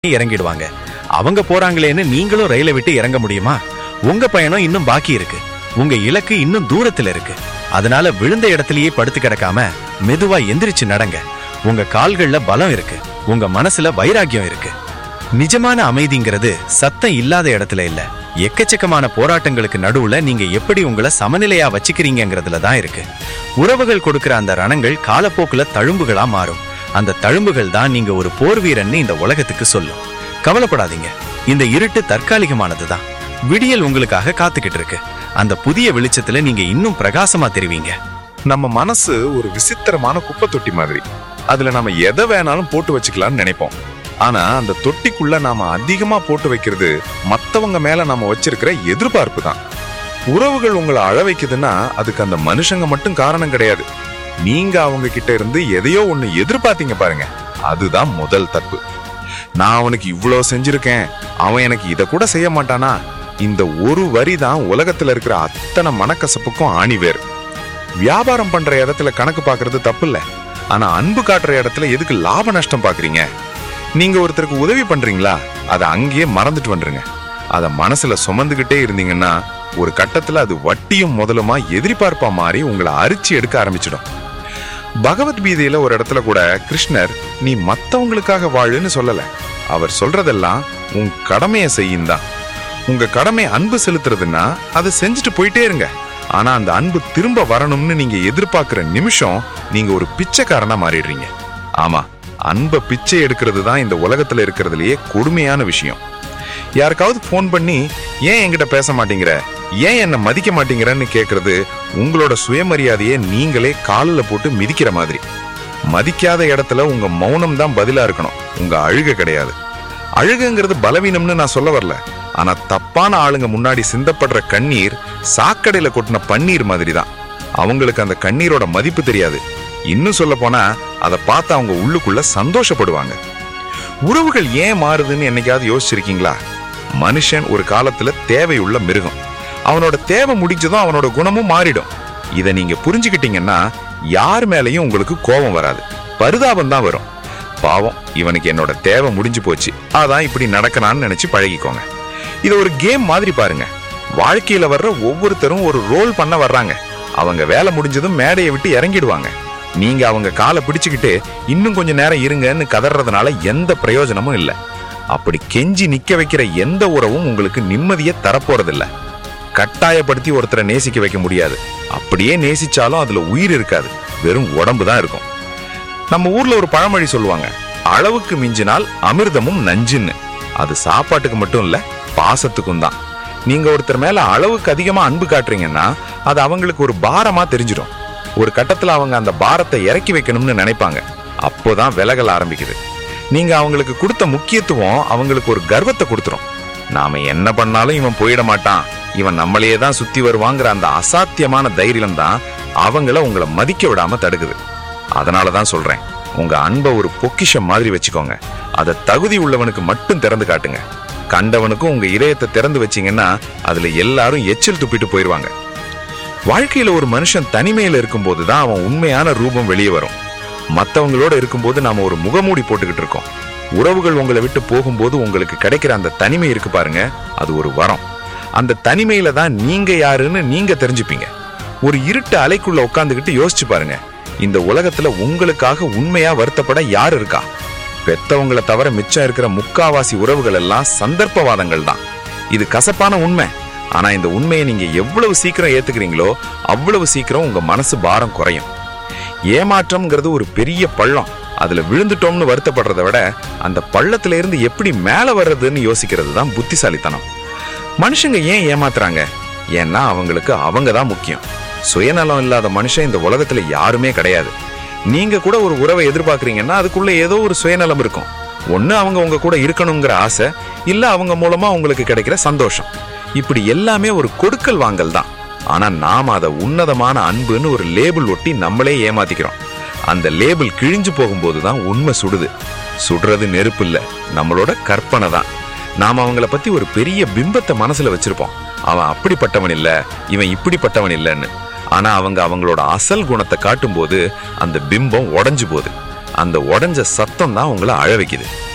இறங்கிடுவாங்க அவங்க போறாங்களேன்னு நீங்களும் ரயிலை விட்டு இறங்க முடியுமா உங்க பயணம் இன்னும் பாக்கி இருக்கு உங்க இலக்கு இன்னும் தூரத்துல இருக்கு அதனால விழுந்த இடத்திலேயே படுத்து கிடக்காம மெதுவா எந்திரிச்சு நடங்க உங்க கால்கள்ல பலம் இருக்கு உங்க மனசுல வைராக்கியம் இருக்கு நிஜமான அமைதிங்கிறது சத்தம் இல்லாத இடத்துல இல்ல எக்கச்சக்கமான போராட்டங்களுக்கு நடுவுல நீங்க எப்படி உங்களை சமநிலையா வச்சுக்கிறீங்கிறதுல தான் இருக்கு உறவுகள் கொடுக்கிற அந்த ரணங்கள் காலப்போக்குல தழும்புகளா மாறும் அந்த தழும்புகள் தான் நீங்க ஒரு போர் வீரன்னு இந்த உலகத்துக்கு சொல்லும் கவலைப்படாதீங்க இந்த இருட்டு தற்காலிகமானதுதான் விடியல் உங்களுக்காக காத்துக்கிட்டு இருக்கு அந்த புதிய வெளிச்சத்துல நீங்க இன்னும் பிரகாசமா தெரிவீங்க நம்ம மனசு ஒரு விசித்திரமான குப்பை தொட்டி மாதிரி அதுல நம்ம எதை வேணாலும் போட்டு வச்சுக்கலாம்னு நினைப்போம் ஆனா அந்த தொட்டிக்குள்ள நாம அதிகமா போட்டு வைக்கிறது மத்தவங்க மேல நாம வச்சிருக்கிற எதிர்பார்ப்பு தான் உறவுகள் உங்களை அழ வைக்குதுன்னா அதுக்கு அந்த மனுஷங்க மட்டும் காரணம் கிடையாது நீங்க அவங்க கிட்ட இருந்து எதையோ ஒண்ணு எதிர்பார்த்தீங்க பாருங்க அதுதான் முதல் தப்பு நான் அவனுக்கு இவ்வளோ செஞ்சிருக்கேன் அவன் எனக்கு இத கூட செய்ய மாட்டானா இந்த ஒரு வரி தான் உலகத்துல இருக்கிற அத்தனை மனக்கசப்புக்கும் ஆணிவேர் வியாபாரம் பண்ற இடத்துல கணக்கு பார்க்கிறது தப்பு இல்ல ஆனா அன்பு காட்டுற இடத்துல எதுக்கு லாப நஷ்டம் பாக்குறீங்க நீங்க ஒருத்தருக்கு உதவி பண்றீங்களா அதை அங்கேயே மறந்துட்டு வந்துருங்க அதை மனசுல சுமந்துகிட்டே இருந்தீங்கன்னா ஒரு கட்டத்துல அது வட்டியும் முதலுமா எதிர்பார்ப்பா மாறி உங்களை அரிச்சு எடுக்க ஆரம்பிச்சிடும் பகவத்கீதையில ஒரு இடத்துல கூட கிருஷ்ணர் நீ மத்தவங்களுக்காக வாழுன்னு சொல்லல அவர் சொல்றதெல்லாம் உன் கடமையை செய்யும் தான் உங்க கடமை அன்பு செலுத்துறதுன்னா அதை செஞ்சுட்டு போயிட்டே இருங்க ஆனா அந்த அன்பு திரும்ப வரணும்னு நீங்க எதிர்பார்க்கிற நிமிஷம் நீங்க ஒரு பிச்சைக்காரனா மாறிடுறீங்க ஆமா அன்பை பிச்சை எடுக்கிறது தான் இந்த உலகத்துல இருக்கிறதுலயே கொடுமையான விஷயம் யாருக்காவது ஃபோன் பண்ணி ஏன் என்கிட்ட பேச மாட்டேங்கிற ஏன் என்னை மதிக்க மாட்டேங்கிறன்னு கேக்குறது உங்களோட சுயமரியாதையை நீங்களே காலில் போட்டு மிதிக்கிற மாதிரி மதிக்காத இடத்துல உங்க மௌனம் தான் பதிலா இருக்கணும் உங்க அழுக கிடையாது அழுகுங்கிறது பலவீனம்னு நான் சொல்ல வரல ஆனா தப்பான ஆளுங்க முன்னாடி சிந்தப்படுற கண்ணீர் சாக்கடையில கொட்டின பன்னீர் மாதிரி தான் அவங்களுக்கு அந்த கண்ணீரோட மதிப்பு தெரியாது இன்னும் சொல்ல போனா அதை பார்த்து அவங்க உள்ளுக்குள்ள சந்தோஷப்படுவாங்க உறவுகள் ஏன் மாறுதுன்னு என்னைக்காவது யோசிச்சிருக்கீங்களா மனுஷன் ஒரு காலத்துல தேவையுள்ள மிருகம் அவனோட தேவை முடிஞ்சதும் அவனோட குணமும் மாறிடும் இதை நீங்க புரிஞ்சுக்கிட்டீங்கன்னா யார் மேலயும் உங்களுக்கு கோபம் வராது பரிதாபம் தான் வரும் பாவம் இவனுக்கு என்னோட தேவை முடிஞ்சு போச்சு அதான் இப்படி நடக்கலான்னு நினைச்சு பழகிக்கோங்க இதை ஒரு கேம் மாதிரி பாருங்க வாழ்க்கையில வர்ற ஒவ்வொருத்தரும் ஒரு ரோல் பண்ண வர்றாங்க அவங்க வேலை முடிஞ்சதும் மேடையை விட்டு இறங்கிடுவாங்க நீங்க அவங்க காலை பிடிச்சுக்கிட்டு இன்னும் கொஞ்ச நேரம் இருங்கன்னு கதறதுனால எந்த பிரயோஜனமும் இல்லை அப்படி கெஞ்சி நிக்க வைக்கிற எந்த உறவும் உங்களுக்கு நிம்மதியை தரப்போறதில்ல கட்டாயப்படுத்தி ஒருத்தரை நேசிக்க வைக்க முடியாது அப்படியே நேசிச்சாலும் அதுல உயிர் இருக்காது வெறும் உடம்பு தான் இருக்கும் நம்ம ஊர்ல ஒரு பழமொழி சொல்லுவாங்க அளவுக்கு மிஞ்சினால் அமிர்தமும் நஞ்சுன்னு அது சாப்பாட்டுக்கு மட்டும் இல்ல பாசத்துக்கும் தான் நீங்க ஒருத்தர் மேல அளவுக்கு அதிகமா அன்பு காட்டுறீங்கன்னா அது அவங்களுக்கு ஒரு பாரமா தெரிஞ்சிடும் ஒரு கட்டத்துல அவங்க அந்த பாரத்தை இறக்கி வைக்கணும்னு நினைப்பாங்க அப்போதான் விலகல் ஆரம்பிக்குது நீங்க அவங்களுக்கு கொடுத்த முக்கியத்துவம் அவங்களுக்கு ஒரு கர்வத்தை கொடுத்துரும் நாம என்ன பண்ணாலும் இவன் போயிட மாட்டான் இவன் நம்மளையே தான் சுத்தி வருவாங்கிற அந்த அசாத்தியமான தைரியம் தான் அவங்கள உங்களை மதிக்க விடாம தடுக்குது அதனால தான் சொல்றேன் உங்க அன்பை ஒரு பொக்கிஷம் மாதிரி வச்சுக்கோங்க அதை தகுதி உள்ளவனுக்கு மட்டும் திறந்து காட்டுங்க கண்டவனுக்கும் உங்க இதயத்தை திறந்து வச்சீங்கன்னா அதுல எல்லாரும் எச்சில் துப்பிட்டு போயிருவாங்க வாழ்க்கையில ஒரு மனுஷன் தனிமையில இருக்கும்போது தான் அவன் உண்மையான ரூபம் வெளியே வரும் மத்தவங்களோட இருக்கும்போது நாம ஒரு முகமூடி போட்டுக்கிட்டு இருக்கோம் உறவுகள் உங்களை விட்டு போகும்போது உங்களுக்கு கிடைக்கிற அந்த தனிமை இருக்கு பாருங்க அது ஒரு வரம் அந்த தனிமையில தான் நீங்க யாருன்னு நீங்க தெரிஞ்சுப்பீங்க ஒரு இருட்டு அலைக்குள்ள உட்காந்துக்கிட்டு யோசிச்சு பாருங்க இந்த உலகத்துல உங்களுக்காக உண்மையா வருத்தப்பட யார் இருக்கா பெத்தவங்களை தவிர மிச்சம் இருக்கிற முக்காவாசி உறவுகள் எல்லாம் சந்தர்ப்பவாதங்கள் தான் இது கசப்பான உண்மை ஆனா இந்த உண்மையை நீங்க எவ்வளவு சீக்கிரம் ஏத்துக்கிறீங்களோ அவ்வளவு சீக்கிரம் உங்க மனசு பாரம் குறையும் ஏமாற்றம்ங்கிறது ஒரு பெரிய பள்ளம் அதுல விழுந்துட்டோம்னு வருத்தப்படுறதை விட அந்த பள்ளத்துல இருந்து எப்படி மேல வர்றதுன்னு யோசிக்கிறது தான் புத்திசாலித்தனம் மனுஷங்க ஏன் ஏமாத்துறாங்க ஏன்னா அவங்களுக்கு அவங்க தான் முக்கியம் சுயநலம் இல்லாத மனுஷன் இந்த உலகத்துல யாருமே கிடையாது நீங்க கூட ஒரு உறவை எதிர்பார்க்கறீங்கன்னா அதுக்குள்ள ஏதோ ஒரு சுயநலம் இருக்கும் ஒண்ணு அவங்க உங்க கூட இருக்கணுங்கிற ஆசை இல்ல அவங்க மூலமா உங்களுக்கு கிடைக்கிற சந்தோஷம் இப்படி எல்லாமே ஒரு கொடுக்கல் வாங்கல் தான் ஆனா நாம அதை உன்னதமான அன்புன்னு ஒரு லேபிள் ஒட்டி நம்மளே ஏமாத்திக்கிறோம் அந்த லேபிள் கிழிஞ்சு போகும்போது தான் உண்மை சுடுது சுடுறது நெருப்பு இல்ல நம்மளோட கற்பனை தான் நாம அவங்கள பத்தி ஒரு பெரிய பிம்பத்தை மனசுல வச்சிருப்போம் அவன் அப்படிப்பட்டவன் இல்ல இவன் இப்படிப்பட்டவன் இல்லைன்னு ஆனா அவங்க அவங்களோட அசல் குணத்தை காட்டும்போது அந்த பிம்பம் உடைஞ்சு போகுது அந்த உடைஞ்ச சத்தம் தான் உங்களை அழ வைக்குது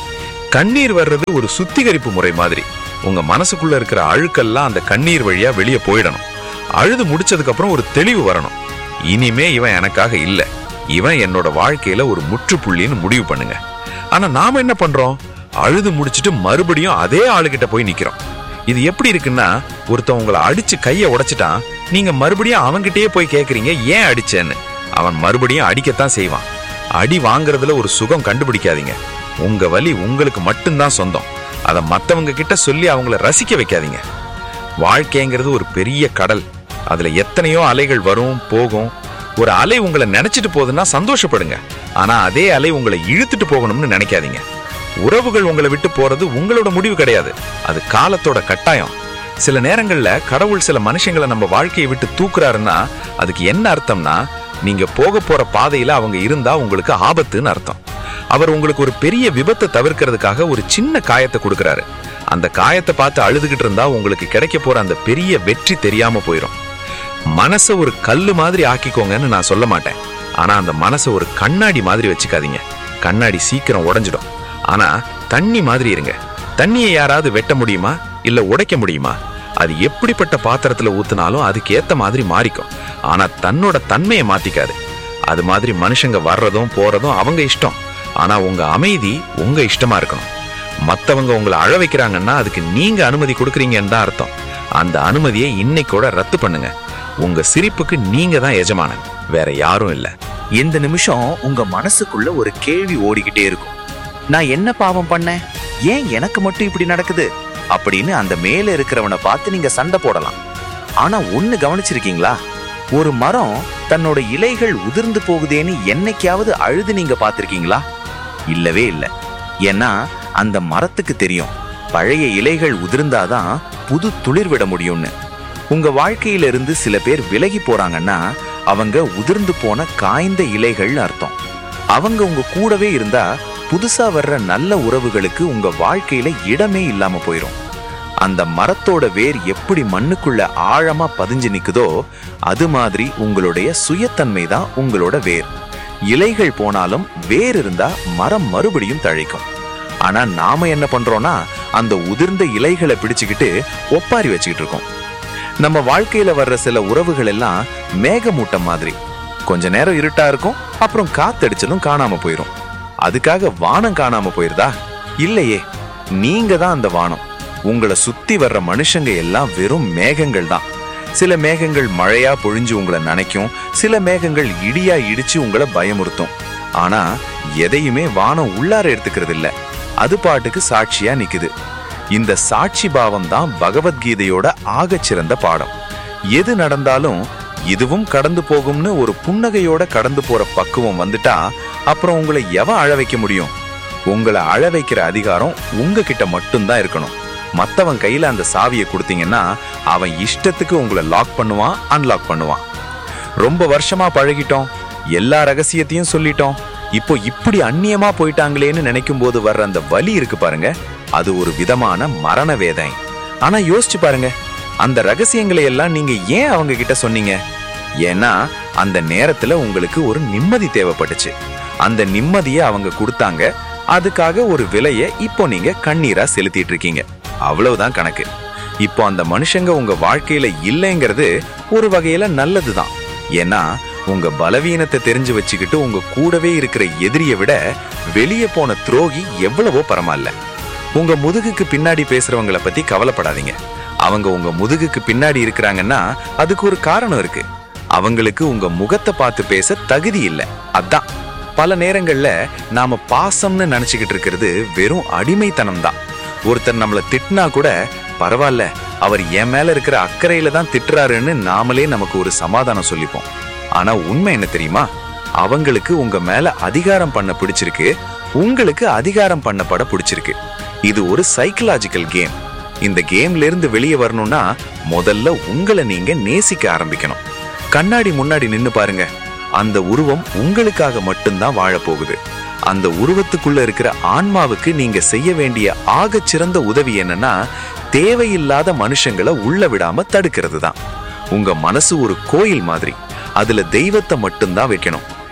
கண்ணீர் வர்றது ஒரு சுத்திகரிப்பு முறை மாதிரி உங்க மனசுக்குள்ள இருக்கிற அழுக்கெல்லாம் அந்த கண்ணீர் வழியா வெளியே போயிடணும் அழுது முடிச்சதுக்கு அப்புறம் ஒரு தெளிவு வரணும் இனிமே இவன் எனக்காக இல்ல இவன் என்னோட வாழ்க்கையில ஒரு முற்றுப்புள்ளின்னு முடிவு பண்ணுங்க ஆனா நாம என்ன பண்றோம் அழுது முடிச்சிட்டு மறுபடியும் அதே ஆளுகிட்ட போய் நிக்கிறோம் இது எப்படி இருக்குன்னா ஒருத்தன் உங்களை அடிச்சு கைய உடைச்சிட்டான் நீங்க மறுபடியும் அவன்கிட்டயே போய் கேக்குறீங்க ஏன் அடிச்சேன்னு அவன் மறுபடியும் அடிக்கத்தான் செய்வான் அடி வாங்குறதுல ஒரு சுகம் கண்டுபிடிக்காதீங்க உங்க வலி உங்களுக்கு மட்டும்தான் சொந்தம் அதை மத்தவங்க கிட்ட சொல்லி அவங்கள ரசிக்க வைக்காதீங்க வாழ்க்கைங்கிறது ஒரு பெரிய கடல் அதுல எத்தனையோ அலைகள் வரும் போகும் ஒரு அலை உங்களை நினைச்சிட்டு போகுதுன்னா சந்தோஷப்படுங்க ஆனா அதே அலை உங்களை இழுத்துட்டு போகணும்னு நினைக்காதீங்க உறவுகள் உங்களை விட்டு போறது உங்களோட முடிவு கிடையாது அது காலத்தோட கட்டாயம் சில நேரங்கள்ல கடவுள் சில மனுஷங்களை நம்ம வாழ்க்கையை விட்டு தூக்குறாருன்னா அதுக்கு என்ன அர்த்தம்னா நீங்க போக போற பாதையில அவங்க இருந்தா உங்களுக்கு ஆபத்துன்னு அர்த்தம் அவர் உங்களுக்கு ஒரு பெரிய விபத்தை தவிர்க்கிறதுக்காக ஒரு சின்ன காயத்தை கொடுக்கறாரு அந்த காயத்தை பார்த்து அழுதுகிட்டு இருந்தா உங்களுக்கு கிடைக்க போற அந்த பெரிய வெற்றி தெரியாம போயிடும் மனசை ஒரு கல்லு மாதிரி ஆக்கிக்கோங்கன்னு நான் சொல்ல மாட்டேன் ஆனா அந்த மனசை ஒரு கண்ணாடி மாதிரி வச்சுக்காதீங்க கண்ணாடி சீக்கிரம் உடைஞ்சிடும் ஆனா தண்ணி மாதிரி இருங்க தண்ணியை யாராவது வெட்ட முடியுமா இல்ல உடைக்க முடியுமா அது எப்படிப்பட்ட பாத்திரத்துல ஊத்துனாலும் அதுக்கு ஏத்த மாதிரி மாறிக்கும் ஆனா தன்னோட தன்மையை மாத்திக்காது அது மாதிரி மனுஷங்க வர்றதும் போறதும் அவங்க இஷ்டம் ஆனா உங்க அமைதி உங்க இஷ்டமா இருக்கணும் மத்தவங்க உங்களை அழ வைக்கிறாங்கன்னா அதுக்கு நீங்க அனுமதி கொடுக்குறீங்கன்னு தான் அர்த்தம் அந்த அனுமதியை இன்னைக்கோட ரத்து பண்ணுங்க உங்க சிரிப்புக்கு நீங்க தான் எஜமானன் வேற யாரும் இல்ல இந்த நிமிஷம் உங்க மனசுக்குள்ள ஒரு கேள்வி ஓடிக்கிட்டே இருக்கும் நான் என்ன பாவம் பண்ணேன் ஏன் எனக்கு மட்டும் இப்படி நடக்குது அப்படின்னு அந்த மேல இருக்கிறவனை பார்த்து நீங்க சண்டை போடலாம் ஆனா ஒண்ணு கவனிச்சிருக்கீங்களா ஒரு மரம் தன்னோட இலைகள் உதிர்ந்து போகுதேன்னு என்னைக்காவது அழுது நீங்க பார்த்திருக்கீங்களா இல்லவே இல்லை ஏன்னா அந்த மரத்துக்கு தெரியும் பழைய இலைகள் உதிர்ந்தாதான் புது துளிர் விட முடியும்னு உங்க வாழ்க்கையில இருந்து சில பேர் விலகி போறாங்கன்னா அவங்க உதிர்ந்து போன காய்ந்த இலைகள்னு அர்த்தம் அவங்க உங்க கூடவே இருந்தா புதுசா வர்ற நல்ல உறவுகளுக்கு உங்க வாழ்க்கையில இடமே இல்லாம போயிடும் அந்த மரத்தோட வேர் எப்படி மண்ணுக்குள்ள ஆழமா பதிஞ்சு நிக்குதோ அது மாதிரி உங்களுடைய சுயத்தன்மை தான் உங்களோட வேர் இலைகள் போனாலும் வேர் இருந்தா மரம் மறுபடியும் தழைக்கும் ஆனா நாம என்ன பண்றோம்னா அந்த உதிர்ந்த இலைகளை பிடிச்சுக்கிட்டு ஒப்பாரி வச்சுக்கிட்டு இருக்கோம் நம்ம வாழ்க்கையில வர்ற சில உறவுகள் எல்லாம் மேகமூட்டம் மாதிரி கொஞ்ச நேரம் இருட்டா இருக்கும் அப்புறம் காத்தடிச்சதும் காணாம போயிரும் அதுக்காக வானம் காணாம போயிருதா இல்லையே நீங்க தான் அந்த வானம் உங்களை சுத்தி வர்ற மனுஷங்க எல்லாம் வெறும் மேகங்கள் தான் சில மேகங்கள் மழையா பொழிஞ்சு உங்களை நனைக்கும் சில மேகங்கள் இடியா இடிச்சு உங்களை பயமுறுத்தும் ஆனா எதையுமே வானம் உள்ளார எடுத்துக்கிறது இல்ல அது பாட்டுக்கு சாட்சியா நிக்குது இந்த சாட்சி பாவம் தான் பகவத்கீதையோட ஆகச்சிறந்த பாடம் எது நடந்தாலும் இதுவும் கடந்து போகும்னு ஒரு புன்னகையோட கடந்து போற பக்குவம் வந்துட்டா அப்புறம் உங்களை எவன் அழ வைக்க முடியும் உங்களை அழ வைக்கிற அதிகாரம் உங்ககிட்ட மட்டும்தான் இருக்கணும் மத்தவன் கையில அந்த சாவியை கொடுத்தீங்கன்னா அவன் இஷ்டத்துக்கு உங்களை லாக் பண்ணுவான் அன்லாக் பண்ணுவான் ரொம்ப வருஷமா பழகிட்டோம் எல்லா ரகசியத்தையும் சொல்லிட்டோம் இப்போ இப்படி அந்நியமா போயிட்டாங்களேன்னு நினைக்கும் போது வர்ற அந்த வலி இருக்கு பாருங்க அது ஒரு விதமான மரண வேதனை ஆனா யோசிச்சு பாருங்க அந்த ரகசியங்களை எல்லாம் நீங்க ஏன் அவங்க கிட்ட சொன்னீங்க ஏன்னா அந்த நேரத்துல உங்களுக்கு ஒரு நிம்மதி தேவைப்பட்டுச்சு அந்த நிம்மதியை அவங்க கொடுத்தாங்க அதுக்காக ஒரு விலையை இப்போ நீங்க கண்ணீரா செலுத்திட்டு இருக்கீங்க அவ்வளவுதான் கணக்கு இப்போ அந்த மனுஷங்க உங்க வாழ்க்கையில இல்லைங்கிறது ஒரு வகையில நல்லதுதான் ஏன்னா உங்க பலவீனத்தை தெரிஞ்சு வச்சுக்கிட்டு உங்க கூடவே இருக்கிற எதிரியை விட வெளியே போன துரோகி எவ்வளவோ பரவாயில்ல உங்க முதுகுக்கு பின்னாடி பேசுறவங்கள பத்தி கவலைப்படாதீங்க அவங்க உங்க முதுகுக்கு பின்னாடி இருக்கிறாங்கன்னா அதுக்கு ஒரு காரணம் இருக்கு அவங்களுக்கு உங்க முகத்தை பார்த்து பேச தகுதி இல்ல அதான் பல நேரங்கள்ல நாம பாசம்னு நினைச்சுக்கிட்டு இருக்கிறது வெறும் அடிமைத்தனம் தான் ஒருத்தர் நம்மள திட்டினா கூட பரவாயில்ல அவர் என் மேல இருக்கிற அக்கறையில தான் திட்டுறாருன்னு நாமளே நமக்கு ஒரு சமாதானம் சொல்லிப்போம் ஆனா உண்மை என்ன தெரியுமா அவங்களுக்கு உங்க மேல அதிகாரம் பண்ண பிடிச்சிருக்கு உங்களுக்கு அதிகாரம் பண்ணப்பட பிடிச்சிருக்கு இது ஒரு சைக்கலாஜிக்கல் கேம் இந்த கேம்ல இருந்து வெளியே வரணும்னா முதல்ல உங்களை நீங்க நேசிக்க ஆரம்பிக்கணும் கண்ணாடி முன்னாடி நின்னு பாருங்க அந்த உருவம் உங்களுக்காக மட்டும்தான் வாழ போகுது அந்த உருவத்துக்குள்ள இருக்கிற ஆன்மாவுக்கு நீங்க செய்ய வேண்டிய ஆகச் சிறந்த உதவி என்னன்னா தேவையில்லாத மனுஷங்களை உள்ள விடாம தடுக்கிறது தான் உங்க மனசு ஒரு கோயில் மாதிரி அதுல தெய்வத்தை மட்டும்தான் வைக்கணும்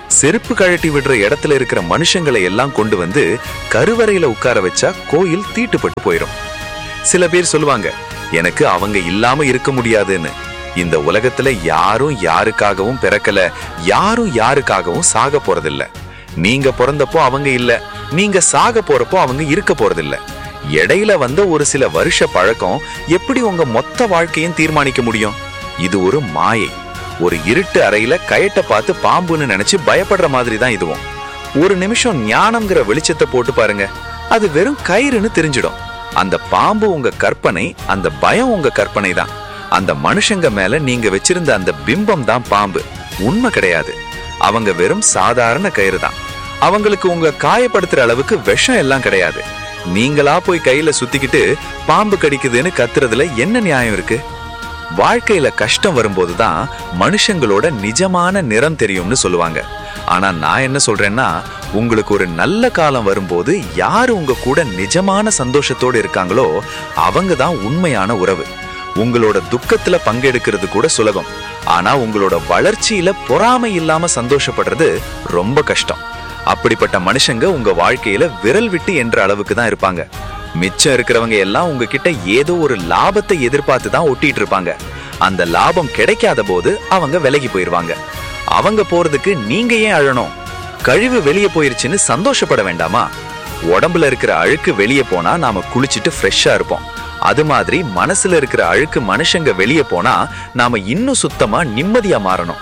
செருப்பு கழட்டி விடுற இடத்துல இருக்கிற மனுஷங்களை எல்லாம் கொண்டு வந்து கருவறையில உட்கார வச்சா கோயில் தீட்டுப்பட்டு போயிடும் சில பேர் சொல்லுவாங்க எனக்கு அவங்க இல்லாம இருக்க முடியாதுன்னு இந்த உலகத்துல யாரும் யாருக்காகவும் பிறக்கல யாரும் யாருக்காகவும் சாக போறதில்ல நீங்க பிறந்தப்போ அவங்க இல்ல நீங்க சாக போறப்போ அவங்க இருக்க போறதில்ல இடையில வந்த ஒரு சில வருஷ பழக்கம் எப்படி உங்க மொத்த வாழ்க்கையும் தீர்மானிக்க முடியும் இது ஒரு மாயை ஒரு இருட்டு அறையில கயட்ட பார்த்து பாம்புன்னு நினைச்சு பயப்படுற மாதிரி தான் இதுவும் ஒரு நிமிஷம் ஞானம்ங்கிற வெளிச்சத்தை போட்டு பாருங்க அது வெறும் கயிறுன்னு தெரிஞ்சிடும் அந்த பாம்பு உங்க கற்பனை அந்த பயம் உங்க கற்பனை தான் அந்த மனுஷங்க மேல நீங்க வச்சிருந்த அந்த பிம்பம் தான் பாம்பு உண்மை கிடையாது அவங்க வெறும் சாதாரண கயிறு தான் அவங்களுக்கு உங்க காயப்படுத்துற அளவுக்கு விஷம் எல்லாம் கிடையாது நீங்களா போய் கையில சுத்திக்கிட்டு பாம்பு கடிக்குதுன்னு கத்துறதுல என்ன நியாயம் இருக்கு வாழ்க்கையில கஷ்டம் வரும்போது தான் மனுஷங்களோட நிஜமான நிறம் தெரியும்னு சொல்லுவாங்க ஆனா நான் என்ன சொல்றேன்னா உங்களுக்கு ஒரு நல்ல காலம் வரும்போது யாரு உங்க கூட நிஜமான சந்தோஷத்தோடு இருக்காங்களோ அவங்க தான் உண்மையான உறவு உங்களோட துக்கத்துல பங்கெடுக்கிறது கூட சுலபம் ஆனா உங்களோட வளர்ச்சியில பொறாமை இல்லாம சந்தோஷப்படுறது ரொம்ப கஷ்டம் அப்படிப்பட்ட மனுஷங்க உங்க வாழ்க்கையில விரல் விட்டு என்ற அளவுக்கு தான் இருப்பாங்க மிச்சம் இருக்கிறவங்க எல்லாம் உங்ககிட்ட ஏதோ ஒரு லாபத்தை எதிர்பார்த்து தான் ஒட்டிட்டு இருப்பாங்க அந்த லாபம் கிடைக்காத போது அவங்க விலகி போயிருவாங்க அவங்க போறதுக்கு நீங்க ஏன் அழணும் கழிவு வெளியே போயிருச்சுன்னு சந்தோஷப்பட வேண்டாமா உடம்புல இருக்கிற அழுக்கு வெளியே போனா நாம குளிச்சுட்டு ஃப்ரெஷ்ஷா இருப்போம் அது மாதிரி மனசுல இருக்கிற அழுக்கு மனுஷங்க வெளியே போனா நாம இன்னும் சுத்தமா நிம்மதியா மாறணும்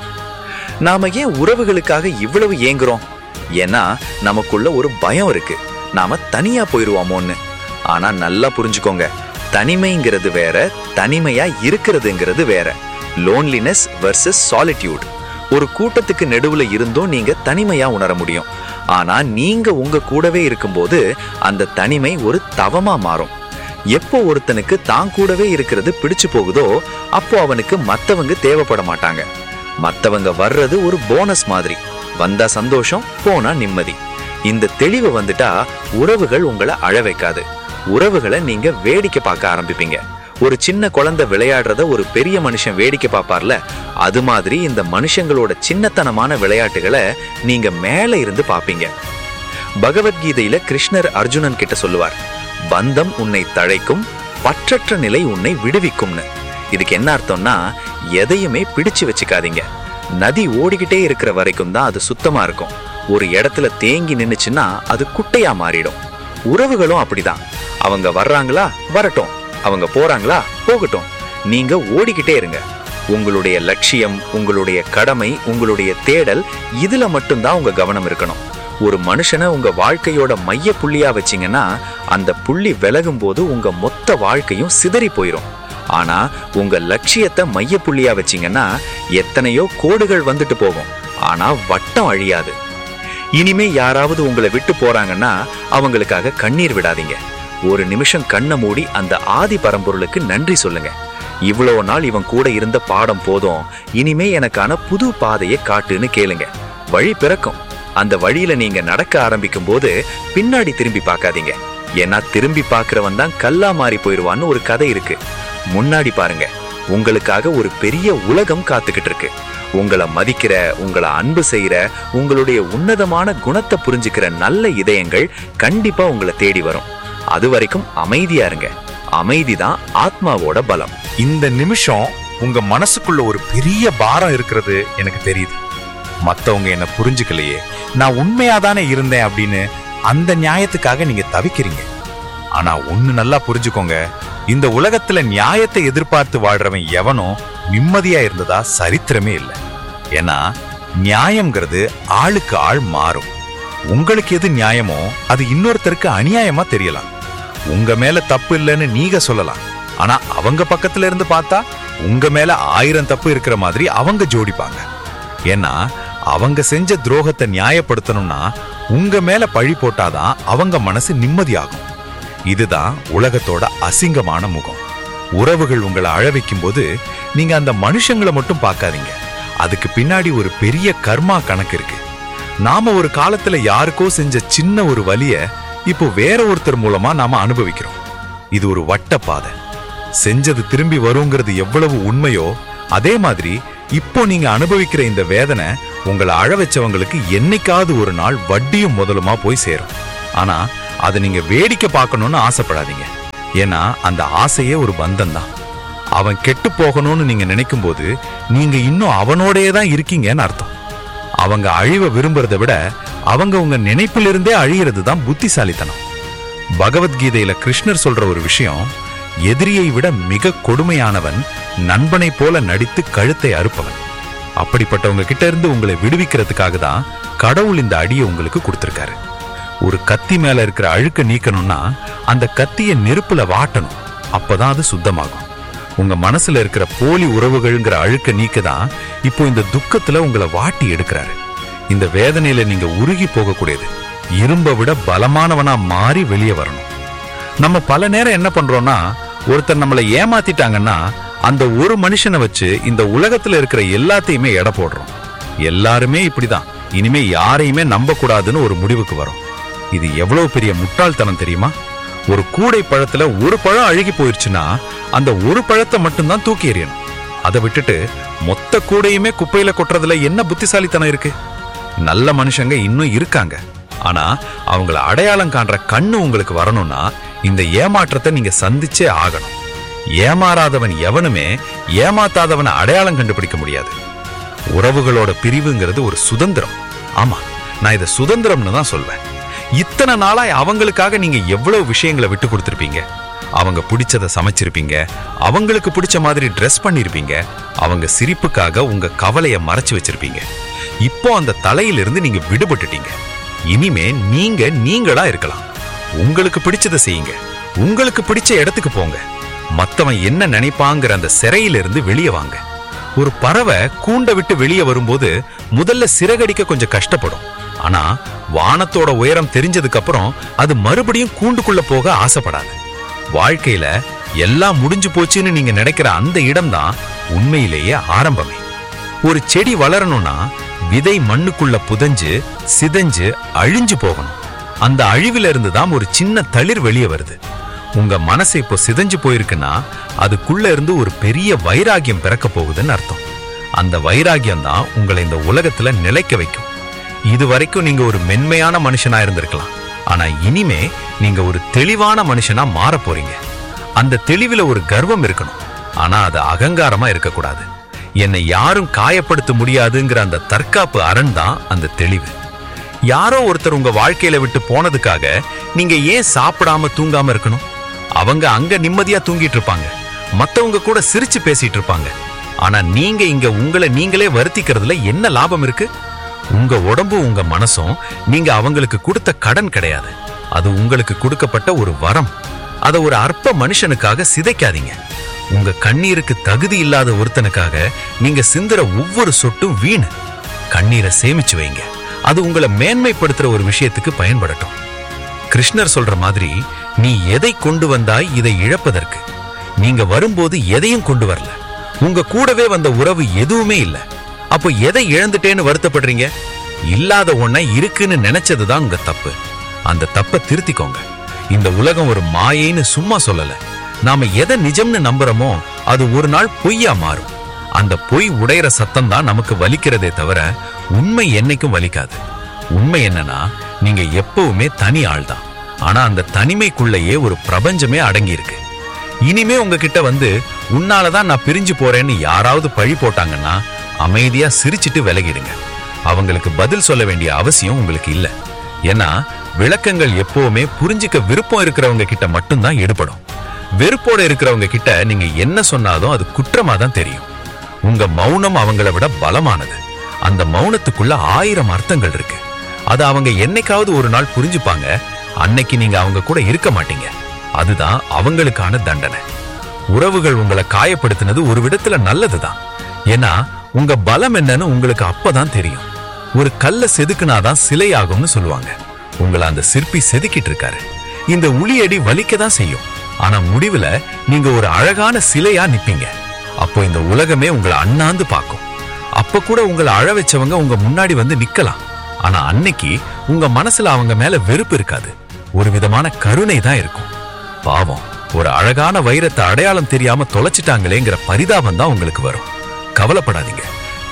நாம ஏன் உறவுகளுக்காக இவ்வளவு ஏங்குறோம் ஏன்னா நமக்குள்ள ஒரு பயம் இருக்கு நாம தனியா போயிருவோமோன்னு ஆனா நல்லா புரிஞ்சுக்கோங்க தனிமைங்கிறது வேற தனிமையா இருக்கிறதுங்கிறது வேற லோன்லினஸ் வர்சஸ் சாலிட்யூட் ஒரு கூட்டத்துக்கு நடுவுல இருந்தும் நீங்க தனிமையா உணர முடியும் ஆனா நீங்க உங்க கூடவே இருக்கும்போது அந்த தனிமை ஒரு தவமா மாறும் எப்போ ஒருத்தனுக்கு தான் கூடவே இருக்கிறது பிடிச்சு போகுதோ அப்போ அவனுக்கு மத்தவங்க தேவைப்பட மாட்டாங்க மத்தவங்க வர்றது ஒரு போனஸ் மாதிரி வந்தா சந்தோஷம் போனா நிம்மதி இந்த தெளிவு வந்துட்டா உறவுகள் உங்களை அழ வைக்காது உறவுகளை நீங்க வேடிக்கை பார்க்க ஆரம்பிப்பீங்க ஒரு சின்ன குழந்தை விளையாடுறத ஒரு பெரிய மனுஷன் வேடிக்கை பார்ப்பார்ல அது மாதிரி இந்த மனுஷங்களோட சின்னத்தனமான விளையாட்டுகளை நீங்க மேல இருந்து பாப்பீங்க பகவத்கீதையில கிருஷ்ணர் அர்ஜுனன் கிட்ட சொல்லுவார் பந்தம் உன்னை தழைக்கும் பற்றற்ற நிலை உன்னை விடுவிக்கும்னு இதுக்கு என்ன அர்த்தம்னா எதையுமே பிடிச்சு வச்சுக்காதீங்க நதி ஓடிக்கிட்டே இருக்கிற வரைக்கும் தான் அது சுத்தமா இருக்கும் ஒரு இடத்துல தேங்கி நின்னுச்சுன்னா அது குட்டையா மாறிடும் உறவுகளும் அப்படிதான் அவங்க வர்றாங்களா வரட்டும் அவங்க போறாங்களா போகட்டும் நீங்க ஓடிக்கிட்டே இருங்க உங்களுடைய லட்சியம் உங்களுடைய கடமை உங்களுடைய தேடல் இதுல மட்டும்தான் உங்க கவனம் இருக்கணும் ஒரு மனுஷனை உங்க வாழ்க்கையோட மைய புள்ளியா வச்சீங்கன்னா அந்த புள்ளி விலகும் போது உங்க மொத்த வாழ்க்கையும் சிதறி போயிடும் ஆனா உங்க லட்சியத்தை மைய புள்ளியா வச்சீங்கன்னா எத்தனையோ கோடுகள் வந்துட்டு போகும் ஆனா வட்டம் அழியாது இனிமே யாராவது உங்களை விட்டு போறாங்கன்னா அவங்களுக்காக கண்ணீர் விடாதீங்க ஒரு நிமிஷம் கண்ணை மூடி அந்த ஆதி பரம்பொருளுக்கு நன்றி சொல்லுங்க இவ்வளவு நாள் இவன் கூட இருந்த பாடம் போதும் இனிமே எனக்கான புது பாதையை காட்டுன்னு கேளுங்க வழி பிறக்கும் அந்த வழியில நீங்க நடக்க ஆரம்பிக்கும் போது பின்னாடி திரும்பி பார்க்காதீங்க ஏன்னா திரும்பி பார்க்கிறவன் தான் கல்லா மாறி போயிருவான்னு ஒரு கதை இருக்கு முன்னாடி பாருங்க உங்களுக்காக ஒரு பெரிய உலகம் காத்துக்கிட்டு இருக்கு உங்களை மதிக்கிற உங்களை அன்பு செய்யற உங்களுடைய உன்னதமான குணத்தை புரிஞ்சுக்கிற நல்ல இதயங்கள் கண்டிப்பா உங்களை தேடி வரும் அது வரைக்கும் அமைதியா இருங்க அமைதி தான் ஆத்மாவோட பலம் இந்த நிமிஷம் உங்க மனசுக்குள்ள ஒரு பெரிய பாரம் இருக்கிறது எனக்கு தெரியுது மத்தவங்க என்ன புரிஞ்சுக்கலையே நான் உண்மையா தானே இருந்தேன் அப்படின்னு அந்த நியாயத்துக்காக நீங்க தவிக்கிறீங்க ஆனா ஒண்ணு நல்லா புரிஞ்சுக்கோங்க இந்த உலகத்துல நியாயத்தை எதிர்பார்த்து வாழ்றவன் எவனும் நிம்மதியா இருந்ததா சரித்திரமே இல்லை ஏன்னா நியாயம்ங்கிறது ஆளுக்கு ஆள் மாறும் உங்களுக்கு எது நியாயமோ அது இன்னொருத்தருக்கு அநியாயமா தெரியலாம் உங்க மேல தப்பு இல்லைன்னு நீங்க சொல்லலாம் ஆனா அவங்க பக்கத்துல இருந்து பார்த்தா உங்க மேல ஆயிரம் தப்பு இருக்கிற மாதிரி அவங்க ஜோடிப்பாங்க ஏன்னா அவங்க செஞ்ச துரோகத்தை நியாயப்படுத்தணும்னா உங்க மேல பழி போட்டாதான் அவங்க மனசு நிம்மதியாகும் இதுதான் உலகத்தோட அசிங்கமான முகம் உறவுகள் உங்களை அழ வைக்கும்போது நீங்க அந்த மனுஷங்களை மட்டும் பார்க்காதீங்க அதுக்கு பின்னாடி ஒரு பெரிய கர்மா கணக்கு இருக்கு நாம ஒரு காலத்துல யாருக்கோ செஞ்ச சின்ன ஒரு வலிய இப்போ வேற ஒருத்தர் மூலமா நாம அனுபவிக்கிறோம் இது ஒரு வட்ட பாதை செஞ்சது திரும்பி வருங்கிறது எவ்வளவு உண்மையோ அதே மாதிரி இப்போ நீங்க அனுபவிக்கிற இந்த வேதனை உங்களை அழ வச்சவங்களுக்கு என்னைக்காவது ஒரு நாள் வட்டியும் முதலுமா போய் சேரும் ஆனா அதை நீங்க வேடிக்கை பார்க்கணும்னு ஆசைப்படாதீங்க ஏன்னா அந்த ஆசையே ஒரு பந்தம் தான் அவன் கெட்டு போகணும்னு நீங்க நினைக்கும் போது நீங்க இன்னும் அவனோடயே தான் இருக்கீங்கன்னு அர்த்தம் அவங்க அழிவை விரும்புறதை விட அவங்க உங்க நினைப்பிலிருந்தே அழியிறது தான் புத்திசாலித்தனம் பகவத்கீதையில கிருஷ்ணர் சொல்ற ஒரு விஷயம் எதிரியை விட மிக கொடுமையானவன் நண்பனை போல நடித்து கழுத்தை அறுப்பவன் அப்படிப்பட்டவங்க கிட்ட இருந்து உங்களை விடுவிக்கிறதுக்காக தான் கடவுள் இந்த அடியை உங்களுக்கு கொடுத்திருக்காரு ஒரு கத்தி மேல இருக்கிற அழுக்க நீக்கணும்னா அந்த கத்தியை நெருப்புல வாட்டணும் அப்பதான் அது சுத்தமாகும் உங்க மனசுல இருக்கிற போலி உறவுகள்ங்கிற அழுக்க நீக்க தான் இப்போ இந்த துக்கத்துல உங்களை வாட்டி எடுக்கிறாரு இந்த வேதனையில நீங்க உருகி போகக்கூடியது இரும்பை விட பலமானவனா மாறி வெளியே வரணும் நம்ம பல நேரம் என்ன பண்றோம்னா ஒருத்தர் நம்மளை ஏமாத்திட்டாங்கன்னா அந்த ஒரு மனுஷனை வச்சு இந்த உலகத்துல இருக்கிற எல்லாத்தையுமே எடை போடுறோம் எல்லாருமே இப்படிதான் இனிமே யாரையுமே நம்ப கூடாதுன்னு ஒரு முடிவுக்கு வரும் இது எவ்வளவு பெரிய முட்டாள்தனம் தெரியுமா ஒரு கூடை பழத்துல ஒரு பழம் அழுகி போயிருச்சுன்னா அந்த ஒரு பழத்தை மட்டும்தான் தூக்கி எறியணும் அதை விட்டுட்டு மொத்த கூடையுமே குப்பையில கொட்டுறதுல என்ன புத்திசாலித்தனம் இருக்கு நல்ல மனுஷங்க இன்னும் இருக்காங்க ஆனா அவங்கள அடையாளம் காண்ற கண்ணு உங்களுக்கு வரணும்னா இந்த ஏமாற்றத்தை நீங்க சந்திச்சே ஆகணும் ஏமாறாதவன் எவனுமே ஏமாத்தாதவனை அடையாளம் கண்டுபிடிக்க முடியாது உறவுகளோட பிரிவுங்கிறது ஒரு சுதந்திரம் ஆமா நான் இதை சுதந்திரம்னு தான் சொல்வேன் இத்தனை நாளா அவங்களுக்காக நீங்க எவ்வளவு விஷயங்களை விட்டு கொடுத்திருப்பீங்க அவங்க பிடிச்சத சமைச்சிருப்பீங்க அவங்களுக்கு பிடிச்ச மாதிரி ட்ரெஸ் பண்ணிருப்பீங்க அவங்க சிரிப்புக்காக உங்க கவலைய மறைச்சு வச்சிருப்பீங்க இப்போ அந்த தலையிலிருந்து நீங்க விடுபட்டுட்டீங்க இனிமே நீங்க நீங்களா இருக்கலாம் உங்களுக்கு பிடிச்சத செய்யுங்க உங்களுக்கு பிடிச்ச இடத்துக்கு போங்க மத்தவன் என்ன நினைப்பாங்கிற அந்த சிறையிலிருந்து வெளியே வாங்க ஒரு பறவை கூண்டை விட்டு வெளியே வரும்போது முதல்ல சிறகடிக்க கொஞ்சம் கஷ்டப்படும் ஆனா வானத்தோட உயரம் தெரிஞ்சதுக்கு அப்புறம் அது மறுபடியும் கூண்டுக்குள்ள போக ஆசைப்படாது வாழ்க்கையில எல்லாம் முடிஞ்சு போச்சுன்னு நீங்க நினைக்கிற அந்த இடம்தான் உண்மையிலேயே ஆரம்பமே ஒரு செடி வளரணும்னா விதை மண்ணுக்குள்ள புதைஞ்சு சிதைஞ்சு அழிஞ்சு போகணும் அந்த அழிவில இருந்து தான் ஒரு சின்ன தளிர் வெளியே வருது உங்க மனசு இப்போ சிதைஞ்சு போயிருக்குன்னா அதுக்குள்ள இருந்து ஒரு பெரிய வைராகியம் பிறக்க போகுதுன்னு அர்த்தம் அந்த வைராகியம் தான் உங்களை இந்த உலகத்துல நிலைக்க வைக்கும் இது வரைக்கும் நீங்க ஒரு மென்மையான மனுஷனா இருந்திருக்கலாம் ஆனா இனிமே நீங்க ஒரு தெளிவான மனுஷனா மாற போறீங்க அந்த தெளிவுல ஒரு கர்வம் இருக்கணும் ஆனா அது அகங்காரமா இருக்கக்கூடாது என்னை யாரும் காயப்படுத்த முடியாதுங்கிற அந்த தற்காப்பு அரண் தான் அந்த தெளிவு யாரோ ஒருத்தர் உங்க வாழ்க்கையில விட்டு போனதுக்காக நீங்க ஏன் சாப்பிடாம தூங்காம இருக்கணும் அவங்க அங்க நிம்மதியா தூங்கிட்டு இருப்பாங்க மத்தவங்க கூட சிரிச்சு பேசிட்டு இருப்பாங்க ஆனா நீங்க இங்க உங்களை நீங்களே வருத்திக்கிறதுல என்ன லாபம் இருக்கு உங்க உடம்பும் உங்க மனசும் நீங்க அவங்களுக்கு கொடுத்த கடன் கிடையாது அது உங்களுக்கு கொடுக்கப்பட்ட ஒரு வரம் அதை ஒரு அற்ப மனுஷனுக்காக சிதைக்காதீங்க உங்க கண்ணீருக்கு தகுதி இல்லாத ஒருத்தனுக்காக நீங்க சிந்துற ஒவ்வொரு சொட்டும் வீணு கண்ணீரை சேமிச்சு வைங்க அது உங்களை மேன்மைப்படுத்துற ஒரு விஷயத்துக்கு பயன்படட்டும் கிருஷ்ணர் சொல்ற மாதிரி நீ எதை கொண்டு வந்தாய் இதை இழப்பதற்கு நீங்க வரும்போது எதையும் கொண்டு வரல உங்க கூடவே வந்த உறவு எதுவுமே இல்ல அப்போ எதை இழந்துட்டேன்னு வருத்தப்படுறீங்க இல்லாத ஒன்ன இருக்குன்னு நினைச்சதுதான் உங்க தப்பு அந்த தப்பை திருத்திக்கோங்க இந்த உலகம் ஒரு மாயைன்னு சும்மா சொல்லல நாம எதை நிஜம்னு நம்புறோமோ அது ஒரு நாள் பொய்யா மாறும் அந்த பொய் உடையிற சத்தம் தான் நமக்கு வலிக்கிறதே தவிர உண்மை என்னைக்கும் வலிக்காது உண்மை என்னன்னா நீங்க எப்பவுமே தனி ஆள் தான் ஆனா அந்த தனிமைக்குள்ளேயே ஒரு பிரபஞ்சமே அடங்கி இருக்கு இனிமே உங்ககிட்ட வந்து உன்னாலதான் நான் பிரிஞ்சு போறேன்னு யாராவது பழி போட்டாங்கன்னா அமைதியா சிரிச்சிட்டு விலகிடுங்க அவங்களுக்கு பதில் சொல்ல வேண்டிய அவசியம் உங்களுக்கு இல்ல ஏன்னா விளக்கங்கள் எப்பவுமே புரிஞ்சுக்க விருப்பம் இருக்கிறவங்க கிட்ட மட்டும்தான் எடுபடும் வெறுப்போட இருக்கிறவங்க கிட்ட நீங்க என்ன சொன்னாலும் அது குற்றமா தான் தெரியும் உங்க மௌனம் அவங்கள விட பலமானது அந்த மௌனத்துக்குள்ள ஆயிரம் அர்த்தங்கள் இருக்கு அது அவங்க என்னைக்காவது ஒரு நாள் புரிஞ்சுப்பாங்க அன்னைக்கு நீங்க அவங்க கூட இருக்க மாட்டீங்க அதுதான் அவங்களுக்கான தண்டனை உறவுகள் உங்களை காயப்படுத்தினது ஒரு விதத்துல நல்லதுதான் ஏன்னா உங்க பலம் என்னன்னு உங்களுக்கு அப்பதான் தெரியும் ஒரு கல்ல செதுக்குனாதான் சிலையாகும்னு சொல்லுவாங்க உங்களை அந்த சிற்பி செதுக்கிட்டு இருக்காரு இந்த உளியடி வலிக்க தான் செய்யும் ஆனா முடிவுல நீங்க ஒரு அழகான சிலையா நிப்பீங்க அப்போ இந்த உலகமே உங்களை அண்ணாந்து பார்க்கும் அப்ப கூட உங்களை அழ வச்சவங்க உங்க முன்னாடி வந்து நிக்கலாம் ஆனா அன்னைக்கு உங்க மனசுல அவங்க மேல வெறுப்பு இருக்காது ஒரு விதமான கருணை தான் இருக்கும் பாவம் ஒரு அழகான வைரத்தை அடையாளம் தெரியாம தொலைச்சிட்டாங்களேங்கிற பரிதாபம் தான் உங்களுக்கு வரும் கவலைப்படாதீங்க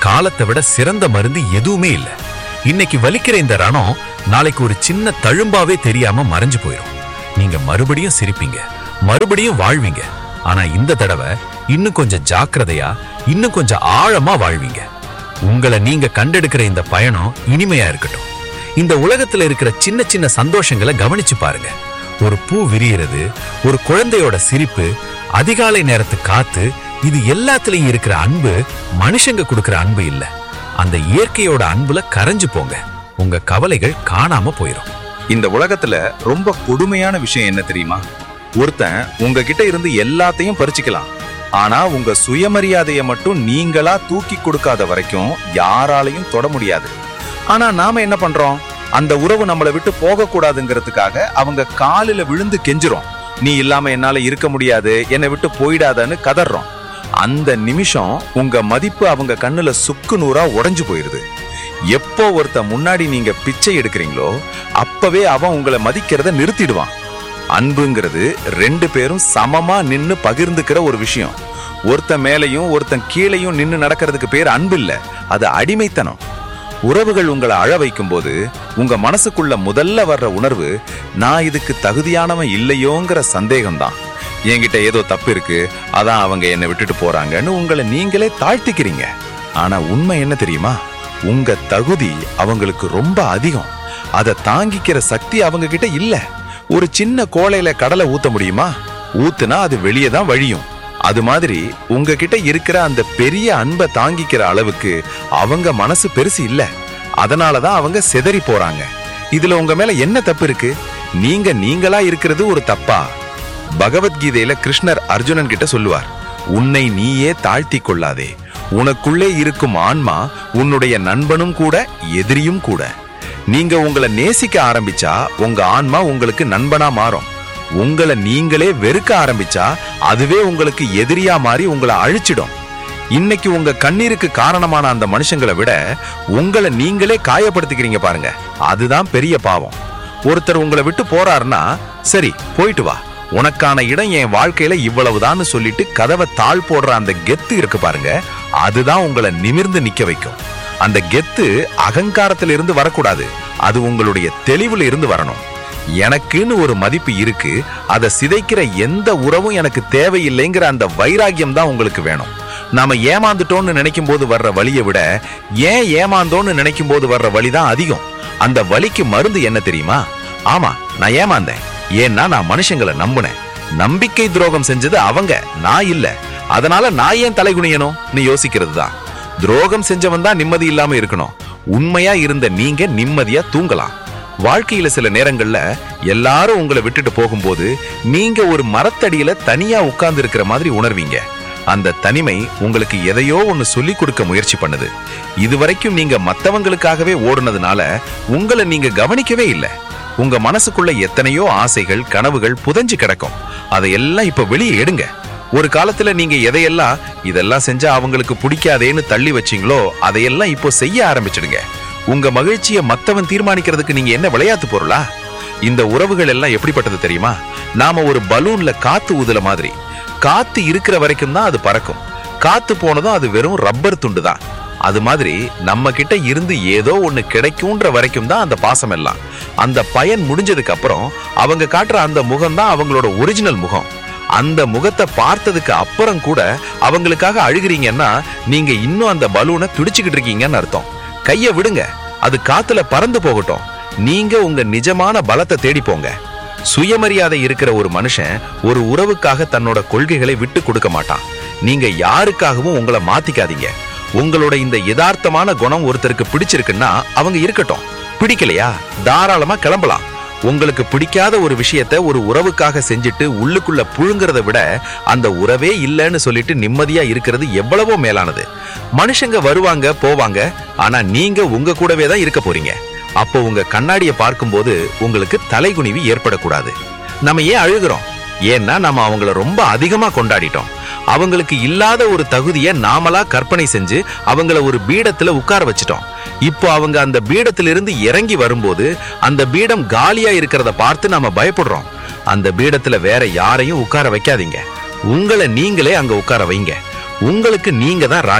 காலத்தை விட சிறந்த மருந்து எதுவுமே இல்ல இன்னைக்கு வலிக்கிற இந்த ரணம் நாளைக்கு ஒரு சின்ன தழும்பாவே தெரியாம மறைஞ்சு போயிடும் நீங்க மறுபடியும் சிரிப்பீங்க மறுபடியும் வாழ்வீங்க ஆனா இந்த தடவை இன்னும் கொஞ்சம் ஜாக்கிரதையா இன்னும் கொஞ்சம் ஆழமா வாழ்வீங்க உங்களை நீங்க கண்டெடுக்கிற இந்த பயணம் இனிமையா இருக்கட்டும் இந்த உலகத்துல இருக்கிற சின்ன சின்ன சந்தோஷங்களை கவனிச்சு பாருங்க ஒரு பூ விரியறது ஒரு குழந்தையோட சிரிப்பு அதிகாலை நேரத்து காத்து இது எல்லாத்துலயும் இருக்கிற அன்பு மனுஷங்க கொடுக்கிற அன்பு இல்ல அந்த இயற்கையோட அன்புல கரைஞ்சு போங்க உங்க கவலைகள் காணாம போயிடும் இந்த உலகத்துல ரொம்ப கொடுமையான விஷயம் என்ன தெரியுமா ஒருத்தன் உங்ககிட்ட இருந்து எல்லாத்தையும் பறிச்சுக்கலாம் ஆனா உங்க சுயமரியாதையை மட்டும் நீங்களா தூக்கி கொடுக்காத வரைக்கும் யாராலையும் தொட முடியாது ஆனா நாம என்ன பண்றோம் அந்த உறவு நம்மளை விட்டு போக கூடாதுங்கிறதுக்காக அவங்க காலில விழுந்து கெஞ்சுறோம் நீ இல்லாம என்னால இருக்க முடியாது என்னை விட்டு போயிடாதன்னு கதறோம் அந்த நிமிஷம் உங்க மதிப்பு அவங்க கண்ணுல சுக்கு நூறா உடைஞ்சு போயிருது எப்போ ஒருத்த முன்னாடி நீங்க பிச்சை எடுக்கிறீங்களோ அப்பவே அவன் உங்களை மதிக்கிறத நிறுத்திடுவான் அன்புங்கிறது ரெண்டு பேரும் சமமா நின்னு பகிர்ந்துக்கிற ஒரு விஷயம் ஒருத்தன் மேலையும் ஒருத்தன் கீழையும் நின்னு நடக்கிறதுக்கு பேர் அன்பு இல்ல அது அடிமைத்தனம் உறவுகள் உங்களை அழ வைக்கும் போது உங்க மனசுக்குள்ள முதல்ல வர்ற உணர்வு நான் இதுக்கு தகுதியானவன் இல்லையோங்கிற சந்தேகம்தான் என்கிட்ட ஏதோ தப்பு இருக்கு அதான் அவங்க என்னை விட்டுட்டு போறாங்கன்னு உங்களை நீங்களே தாழ்த்திக்கிறீங்க ஆனா உண்மை என்ன தெரியுமா உங்க தகுதி அவங்களுக்கு ரொம்ப அதிகம் அதை தாங்கிக்கிற சக்தி அவங்க கிட்ட இல்ல ஒரு சின்ன கோலையில கடலை ஊத்த முடியுமா ஊத்துனா அது வெளியே தான் வழியும் அது மாதிரி உங்ககிட்ட இருக்கிற அந்த பெரிய அன்பை தாங்கிக்கிற அளவுக்கு அவங்க மனசு பெருசு இல்ல அதனாலதான் அவங்க சிதறி போறாங்க இதுல உங்க மேல என்ன தப்பு இருக்கு நீங்க நீங்களா இருக்கிறது ஒரு தப்பா பகவத்கீதையில கிருஷ்ணர் அர்ஜுனன் கிட்ட சொல்லுவார் உன்னை நீயே தாழ்த்தி கொள்ளாதே உனக்குள்ளே இருக்கும் ஆன்மா உன்னுடைய நண்பனும் கூட எதிரியும் கூட நீங்க உங்களை நேசிக்க ஆரம்பிச்சா உங்க ஆன்மா உங்களுக்கு நண்பனா மாறும் உங்களை நீங்களே வெறுக்க ஆரம்பிச்சா அதுவே உங்களுக்கு எதிரியா மாறி உங்களை அழிச்சிடும் இன்னைக்கு உங்க கண்ணீருக்கு காரணமான அந்த மனுஷங்களை விட உங்களை நீங்களே காயப்படுத்திக்கிறீங்க பாருங்க அதுதான் பெரிய பாவம் ஒருத்தர் உங்களை விட்டு போறாருன்னா சரி போயிட்டு வா உனக்கான இடம் என் வாழ்க்கையில இவ்வளவுதான்னு சொல்லிட்டு கதவை தாழ் போடுற அந்த கெத்து இருக்கு பாருங்க அதுதான் உங்களை நிமிர்ந்து நிக்க வைக்கும் அந்த கெத்து அகங்காரத்துல இருந்து வரக்கூடாது அது உங்களுடைய தெளிவுல இருந்து வரணும் எனக்குன்னு ஒரு மதிப்பு இருக்கு அதை சிதைக்கிற எந்த உறவும் எனக்கு தேவையில்லைங்கிற அந்த வைராகியம் தான் உங்களுக்கு வேணும் நாம ஏமாந்துட்டோம்னு நினைக்கும் போது வர்ற வலியை விட ஏன் ஏமாந்தோன்னு நினைக்கும் போது வர்ற வலி தான் அதிகம் அந்த வலிக்கு மருந்து என்ன தெரியுமா ஆமா நான் ஏமாந்தேன் ஏன்னா நான் மனுஷங்களை நம்பினேன் நம்பிக்கை துரோகம் செஞ்சது அவங்க நான் இல்ல அதனால நான் ஏன் தலைகுனியணும் நீ யோசிக்கிறது தான் துரோகம் செஞ்சவன் தான் நிம்மதி இல்லாம இருக்கணும் உண்மையா இருந்த நீங்க நிம்மதியா தூங்கலாம் வாழ்க்கையில சில நேரங்கள்ல எல்லாரும் உங்களை விட்டுட்டு போகும்போது நீங்க ஒரு மரத்தடியில தனியா உட்கார்ந்து இருக்கிற மாதிரி உணர்வீங்க அந்த தனிமை உங்களுக்கு எதையோ ஒன்னு சொல்லி கொடுக்க முயற்சி பண்ணுது இதுவரைக்கும் நீங்க மத்தவங்களுக்காகவே ஓடுனதுனால உங்களை நீங்க கவனிக்கவே இல்லை உங்க மனசுக்குள்ள எத்தனையோ ஆசைகள் கனவுகள் புதைஞ்சு கிடக்கும் அதையெல்லாம் இப்ப வெளியே எடுங்க ஒரு காலத்துல நீங்க எதையெல்லாம் இதெல்லாம் செஞ்சா அவங்களுக்கு பிடிக்காதேன்னு தள்ளி வச்சீங்களோ அதையெல்லாம் இப்போ செய்ய ஆரம்பிச்சிடுங்க உங்க மகிழ்ச்சியை மத்தவன் தீர்மானிக்கிறதுக்கு நீங்க என்ன விளையாட்டு பொருளா இந்த உறவுகள் எல்லாம் எப்படிப்பட்டது தெரியுமா நாம ஒரு பலூன்ல காத்து ஊதுல மாதிரி காத்து இருக்கிற வரைக்கும் தான் அது பறக்கும் காத்து போனதும் அது வெறும் ரப்பர் துண்டு தான் அது மாதிரி நம்ம கிட்ட இருந்து ஏதோ ஒண்ணு கிடைக்கும்ன்ற வரைக்கும் தான் அந்த பாசம் எல்லாம் அந்த பயன் முடிஞ்சதுக்கு அப்புறம் அவங்க காட்டுற அந்த முகம் தான் அவங்களோட ஒரிஜினல் முகம் அந்த முகத்தை பார்த்ததுக்கு அப்புறம் கூட அவங்களுக்காக அழுகிறீங்கன்னா நீங்க இன்னும் அந்த பலூனை துடிச்சுக்கிட்டு இருக்கீங்கன்னு அர்த்தம் கைய விடுங்க அது காத்துல பறந்து போகட்டும் நீங்க உங்க நிஜமான பலத்தை தேடி போங்க சுயமரியாதை இருக்கிற ஒரு மனுஷன் ஒரு உறவுக்காக தன்னோட கொள்கைகளை விட்டு கொடுக்க மாட்டான் நீங்க யாருக்காகவும் உங்களை மாத்திக்காதீங்க உங்களோட இந்த யதார்த்தமான குணம் ஒருத்தருக்கு பிடிச்சிருக்குன்னா அவங்க இருக்கட்டும் பிடிக்கலையா தாராளமா கிளம்பலாம் உங்களுக்கு பிடிக்காத ஒரு விஷயத்த ஒரு உறவுக்காக செஞ்சுட்டு உள்ளுக்குள்ள புழுங்குறத விட அந்த உறவே இல்லைன்னு சொல்லிட்டு நிம்மதியா இருக்கிறது எவ்வளவோ மேலானது மனுஷங்க வருவாங்க போவாங்க ஆனா நீங்க உங்க கூடவே தான் இருக்க போறீங்க அப்போ உங்க கண்ணாடியை பார்க்கும்போது உங்களுக்கு தலைகுனிவு ஏற்படக்கூடாது நம்ம ஏன் அழுகிறோம் ஏன்னா நம்ம அவங்கள ரொம்ப அதிகமா கொண்டாடிட்டோம் அவங்களுக்கு இல்லாத ஒரு தகுதியை நாமளா கற்பனை செஞ்சு அவங்கள ஒரு பீடத்துல உட்கார வச்சிட்டோம் இப்போ அவங்க அந்த பீடத்திலிருந்து இறங்கி வரும்போது அந்த பீடம் காலியா இருக்கிறத பார்த்து நாம பயப்படுறோம் அந்த பீடத்துல வேற யாரையும் உட்கார வைக்காதீங்க உங்களை நீங்களே அங்க உட்கார வைங்க உங்களுக்கு நீங்க தான் ராஜா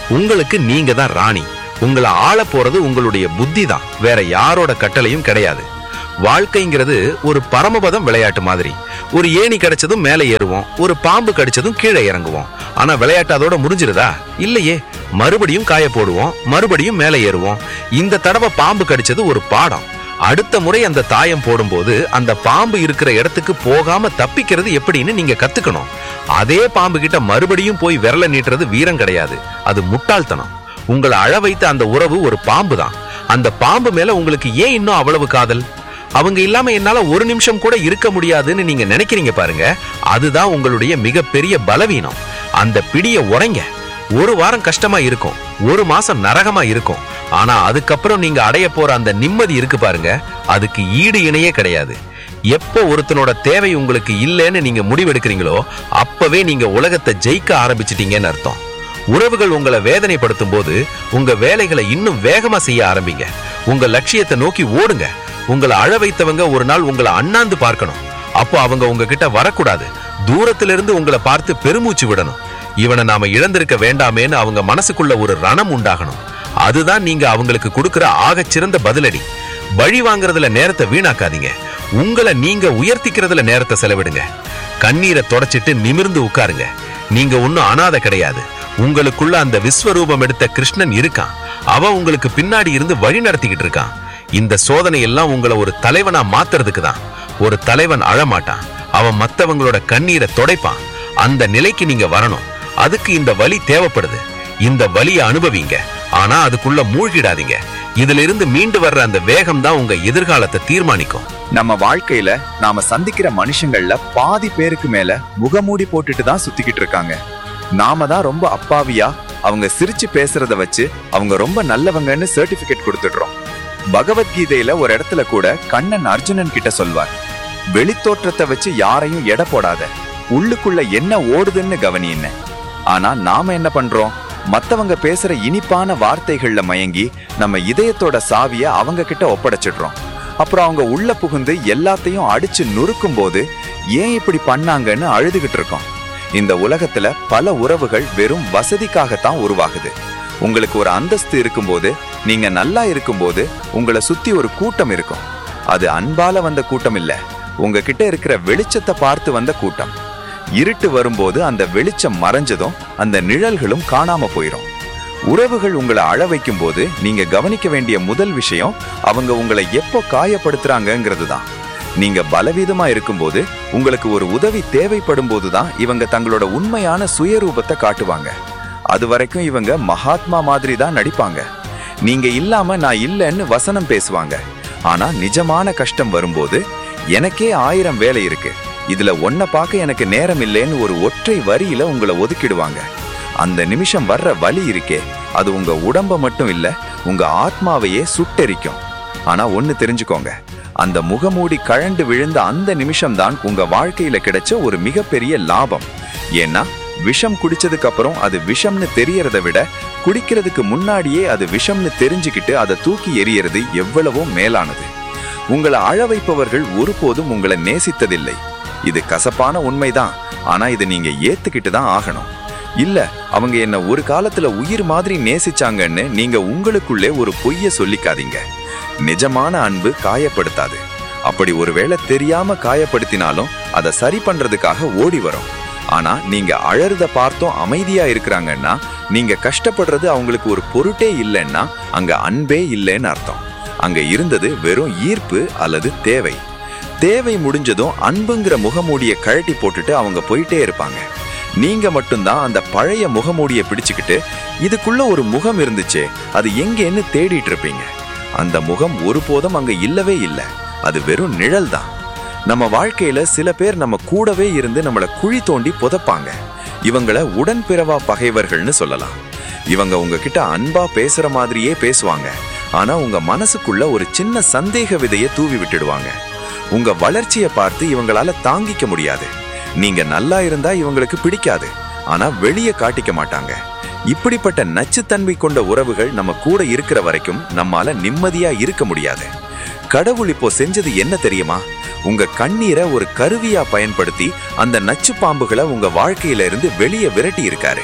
உங்களுக்கு நீங்க தான் ராணி உங்களை ஆள போறது உங்களுடைய புத்தி தான் வேற யாரோட கட்டளையும் கிடையாது வாழ்க்கைங்கிறது ஒரு பரமபதம் விளையாட்டு மாதிரி ஒரு ஏணி கிடைச்சதும் மேலே ஏறுவோம் ஒரு பாம்பு கடிச்சதும் கீழே இறங்குவோம் ஆனா விளையாட்டு அதோட முடிஞ்சிருதா இல்லையே மறுபடியும் காய போடுவோம் மறுபடியும் மேலே ஏறுவோம் இந்த தடவை பாம்பு கடிச்சது ஒரு பாடம் அடுத்த முறை அந்த தாயம் போடும்போது அந்த பாம்பு இருக்கிற இடத்துக்கு போகாம தப்பிக்கிறது எப்படின்னு நீங்க கத்துக்கணும் அதே பாம்பு கிட்ட மறுபடியும் போய் விரல நீட்டுறது வீரம் கிடையாது அது முட்டாள்தனம் உங்களை அழ வைத்த அந்த உறவு ஒரு பாம்பு தான் அந்த பாம்பு மேல உங்களுக்கு ஏன் இன்னும் அவ்வளவு காதல் அவங்க இல்லாம என்னால ஒரு நிமிஷம் கூட இருக்க முடியாதுன்னு நீங்க நினைக்கிறீங்க பாருங்க அதுதான் உங்களுடைய மிகப்பெரிய பலவீனம் அந்த பிடிய உடைங்க ஒரு வாரம் கஷ்டமா இருக்கும் ஒரு மாசம் நரகமா இருக்கும் ஆனா அதுக்கப்புறம் நீங்க அடைய போற அந்த நிம்மதி இருக்கு பாருங்க அதுக்கு ஈடு இணையே கிடையாது எப்போ ஒருத்தனோட தேவை உங்களுக்கு இல்லைன்னு நீங்க முடிவெடுக்கிறீங்களோ அப்பவே நீங்க உலகத்தை ஜெயிக்க ஆரம்பிச்சிட்டீங்கன்னு அர்த்தம் உறவுகள் உங்களை வேதனைப்படுத்தும் போது உங்க வேலைகளை இன்னும் வேகமா செய்ய ஆரம்பிங்க உங்க லட்சியத்தை நோக்கி ஓடுங்க உங்களை அழ வைத்தவங்க ஒரு நாள் உங்களை அண்ணாந்து பார்க்கணும் அப்போ அவங்க உங்ககிட்ட வரக்கூடாது தூரத்துல இருந்து உங்களை பார்த்து பெருமூச்சு விடணும் இவனை நாம இழந்திருக்க வேண்டாமேன்னு அவங்க மனசுக்குள்ள ஒரு ரணம் உண்டாகணும் அதுதான் நீங்க அவங்களுக்கு கொடுக்கிற ஆகச் சிறந்த பதிலடி வழி வாங்குறதுல நேரத்தை வீணாக்காதீங்க உங்களை நீங்க உயர்த்திக்கிறதுல நேரத்தை செலவிடுங்க கண்ணீரை தொடச்சிட்டு நிமிர்ந்து உட்காருங்க நீங்க ஒன்னும் அனாதை கிடையாது உங்களுக்குள்ள அந்த விஸ்வரூபம் எடுத்த கிருஷ்ணன் இருக்கான் அவன் உங்களுக்கு பின்னாடி இருந்து வழி நடத்திக்கிட்டு இருக்கான் இந்த சோதனை எல்லாம் உங்களை ஒரு தலைவனா மாத்துறதுக்கு தான் ஒரு தலைவன் அழமாட்டான் அவன் மத்தவங்களோட கண்ணீரை தொடைப்பான் அந்த நிலைக்கு நீங்க வரணும் அதுக்கு இந்த வலி தேவைப்படுது இந்த வலியை அனுபவிங்க ஆனா அதுக்குள்ள மூழ்கிடாதீங்க இதுல இருந்து மீண்டு வர்ற அந்த வேகம் தான் உங்க எதிர்காலத்தை தீர்மானிக்கும் நம்ம வாழ்க்கையில நாம சந்திக்கிற மனுஷங்கள்ல பாதி பேருக்கு மேல முகமூடி போட்டுட்டு தான் சுத்திக்கிட்டு இருக்காங்க நாம தான் ரொம்ப அப்பாவியா அவங்க சிரிச்சு பேசுறத வச்சு அவங்க ரொம்ப நல்லவங்கன்னு சர்டிபிகேட் கொடுத்துடுறோம் பகவத்கீதையில ஒரு இடத்துல கூட கண்ணன் அர்ஜுனன் கிட்ட சொல்வார் வெளித்தோற்றத்தை வச்சு யாரையும் எடை போடாத உள்ளுக்குள்ள என்ன ஓடுதுன்னு கவனின்னு ஆனா நாம என்ன பண்றோம் மத்தவங்க பேசுற இனிப்பான வார்த்தைகள்ல மயங்கி நம்ம இதயத்தோட சாவிய அவங்க கிட்ட ஒப்படைச்சிடுறோம் அப்புறம் அவங்க உள்ள புகுந்து எல்லாத்தையும் அடிச்சு நொறுக்கும் போது ஏன் இப்படி பண்ணாங்கன்னு அழுதுகிட்டு இருக்கோம் இந்த உலகத்துல பல உறவுகள் வெறும் வசதிக்காகத்தான் உருவாகுது உங்களுக்கு ஒரு அந்தஸ்து இருக்கும்போது நீங்க நல்லா இருக்கும்போது உங்களை சுத்தி ஒரு கூட்டம் இருக்கும் அது அன்பால வந்த கூட்டம் இல்ல உங்ககிட்ட இருக்கிற வெளிச்சத்தை பார்த்து வந்த கூட்டம் இருட்டு வரும்போது அந்த வெளிச்சம் மறைஞ்சதும் அந்த நிழல்களும் காணாம போயிடும் உறவுகள் உங்களை அழ வைக்கும் போது நீங்க கவனிக்க வேண்டிய முதல் விஷயம் அவங்க உங்களை எப்போ காயப்படுத்துறாங்கங்கிறது தான் நீங்க பலவீனமா இருக்கும்போது உங்களுக்கு ஒரு உதவி தேவைப்படும் போதுதான் இவங்க தங்களோட உண்மையான சுயரூபத்தை காட்டுவாங்க அது வரைக்கும் இவங்க மகாத்மா மாதிரி தான் நடிப்பாங்க நீங்க இல்லாம நான் இல்லைன்னு வசனம் பேசுவாங்க ஆனா நிஜமான கஷ்டம் வரும்போது எனக்கே ஆயிரம் வேலை இருக்கு இதுல ஒன்ன பார்க்க எனக்கு நேரம் இல்லைன்னு ஒரு ஒற்றை வரியில உங்களை ஒதுக்கிடுவாங்க அந்த நிமிஷம் வர்ற வலி இருக்கே அது உங்க உடம்ப மட்டும் இல்ல உங்க ஆத்மாவையே சுட்டெரிக்கும் ஆனா ஒண்ணு தெரிஞ்சுக்கோங்க அந்த முகமூடி கழண்டு விழுந்த அந்த நிமிஷம்தான் உங்க வாழ்க்கையில கிடைச்ச ஒரு மிகப்பெரிய லாபம் ஏன்னா விஷம் குடிச்சதுக்கு அப்புறம் அது விஷம்னு தெரியறதை விட குடிக்கிறதுக்கு முன்னாடியே அது விஷம்னு தெரிஞ்சுக்கிட்டு அதை தூக்கி எறியறது எவ்வளவோ மேலானது உங்களை அழ வைப்பவர்கள் ஒருபோதும் உங்களை நேசித்ததில்லை இது கசப்பான உண்மைதான் ஆனா இது நீங்க ஏத்துக்கிட்டு தான் ஆகணும் இல்ல அவங்க என்ன ஒரு காலத்துல உயிர் மாதிரி நேசிச்சாங்கன்னு நீங்க உங்களுக்குள்ளே ஒரு பொய்ய சொல்லிக்காதீங்க நிஜமான அன்பு காயப்படுத்தாது அப்படி ஒருவேளை தெரியாம காயப்படுத்தினாலும் அதை சரி பண்றதுக்காக ஓடி வரும் ஆனா நீங்க அழறத பார்த்தும் அமைதியா இருக்கிறாங்கன்னா நீங்க கஷ்டப்படுறது அவங்களுக்கு ஒரு பொருட்டே இல்லைன்னா அங்க அன்பே இல்லைன்னு அர்த்தம் அங்க இருந்தது வெறும் ஈர்ப்பு அல்லது தேவை தேவை முடிஞ்சதும் அன்புங்கிற முகமூடிய கழட்டி போட்டுட்டு அவங்க போயிட்டே இருப்பாங்க நீங்க மட்டும்தான் அந்த பழைய முகமூடிய பிடிச்சுக்கிட்டு இதுக்குள்ள ஒரு முகம் இருந்துச்சே அது எங்கேன்னு தேடிட்டு இருப்பீங்க அந்த முகம் ஒருபோதும் அங்க இல்லவே இல்லை அது வெறும் நிழல் தான் நம்ம வாழ்க்கையில சில பேர் நம்ம கூடவே இருந்து நம்மள குழி தோண்டி புதைப்பாங்க இவங்கள உடன்பிறவா பகைவர்கள்னு சொல்லலாம் இவங்க உங்ககிட்ட அன்பா பேசுற மாதிரியே பேசுவாங்க ஆனா உங்க மனசுக்குள்ள ஒரு சின்ன சந்தேக விதைய தூவி விட்டுடுவாங்க உங்க வளர்ச்சியை பார்த்து இவங்களால தாங்கிக்க முடியாது நீங்க நல்லா இருந்தா இவங்களுக்கு பிடிக்காது ஆனா வெளியே காட்டிக்க மாட்டாங்க இப்படிப்பட்ட நச்சுத்தன்மை கொண்ட உறவுகள் நம்ம கூட இருக்கிற வரைக்கும் நம்மால நிம்மதியா இருக்க முடியாது கடவுள் இப்போ செஞ்சது என்ன தெரியுமா உங்க கண்ணீரை ஒரு கருவியா பயன்படுத்தி அந்த நச்சு பாம்புகளை உங்க வாழ்க்கையில இருந்து வெளியே விரட்டி இருக்காரு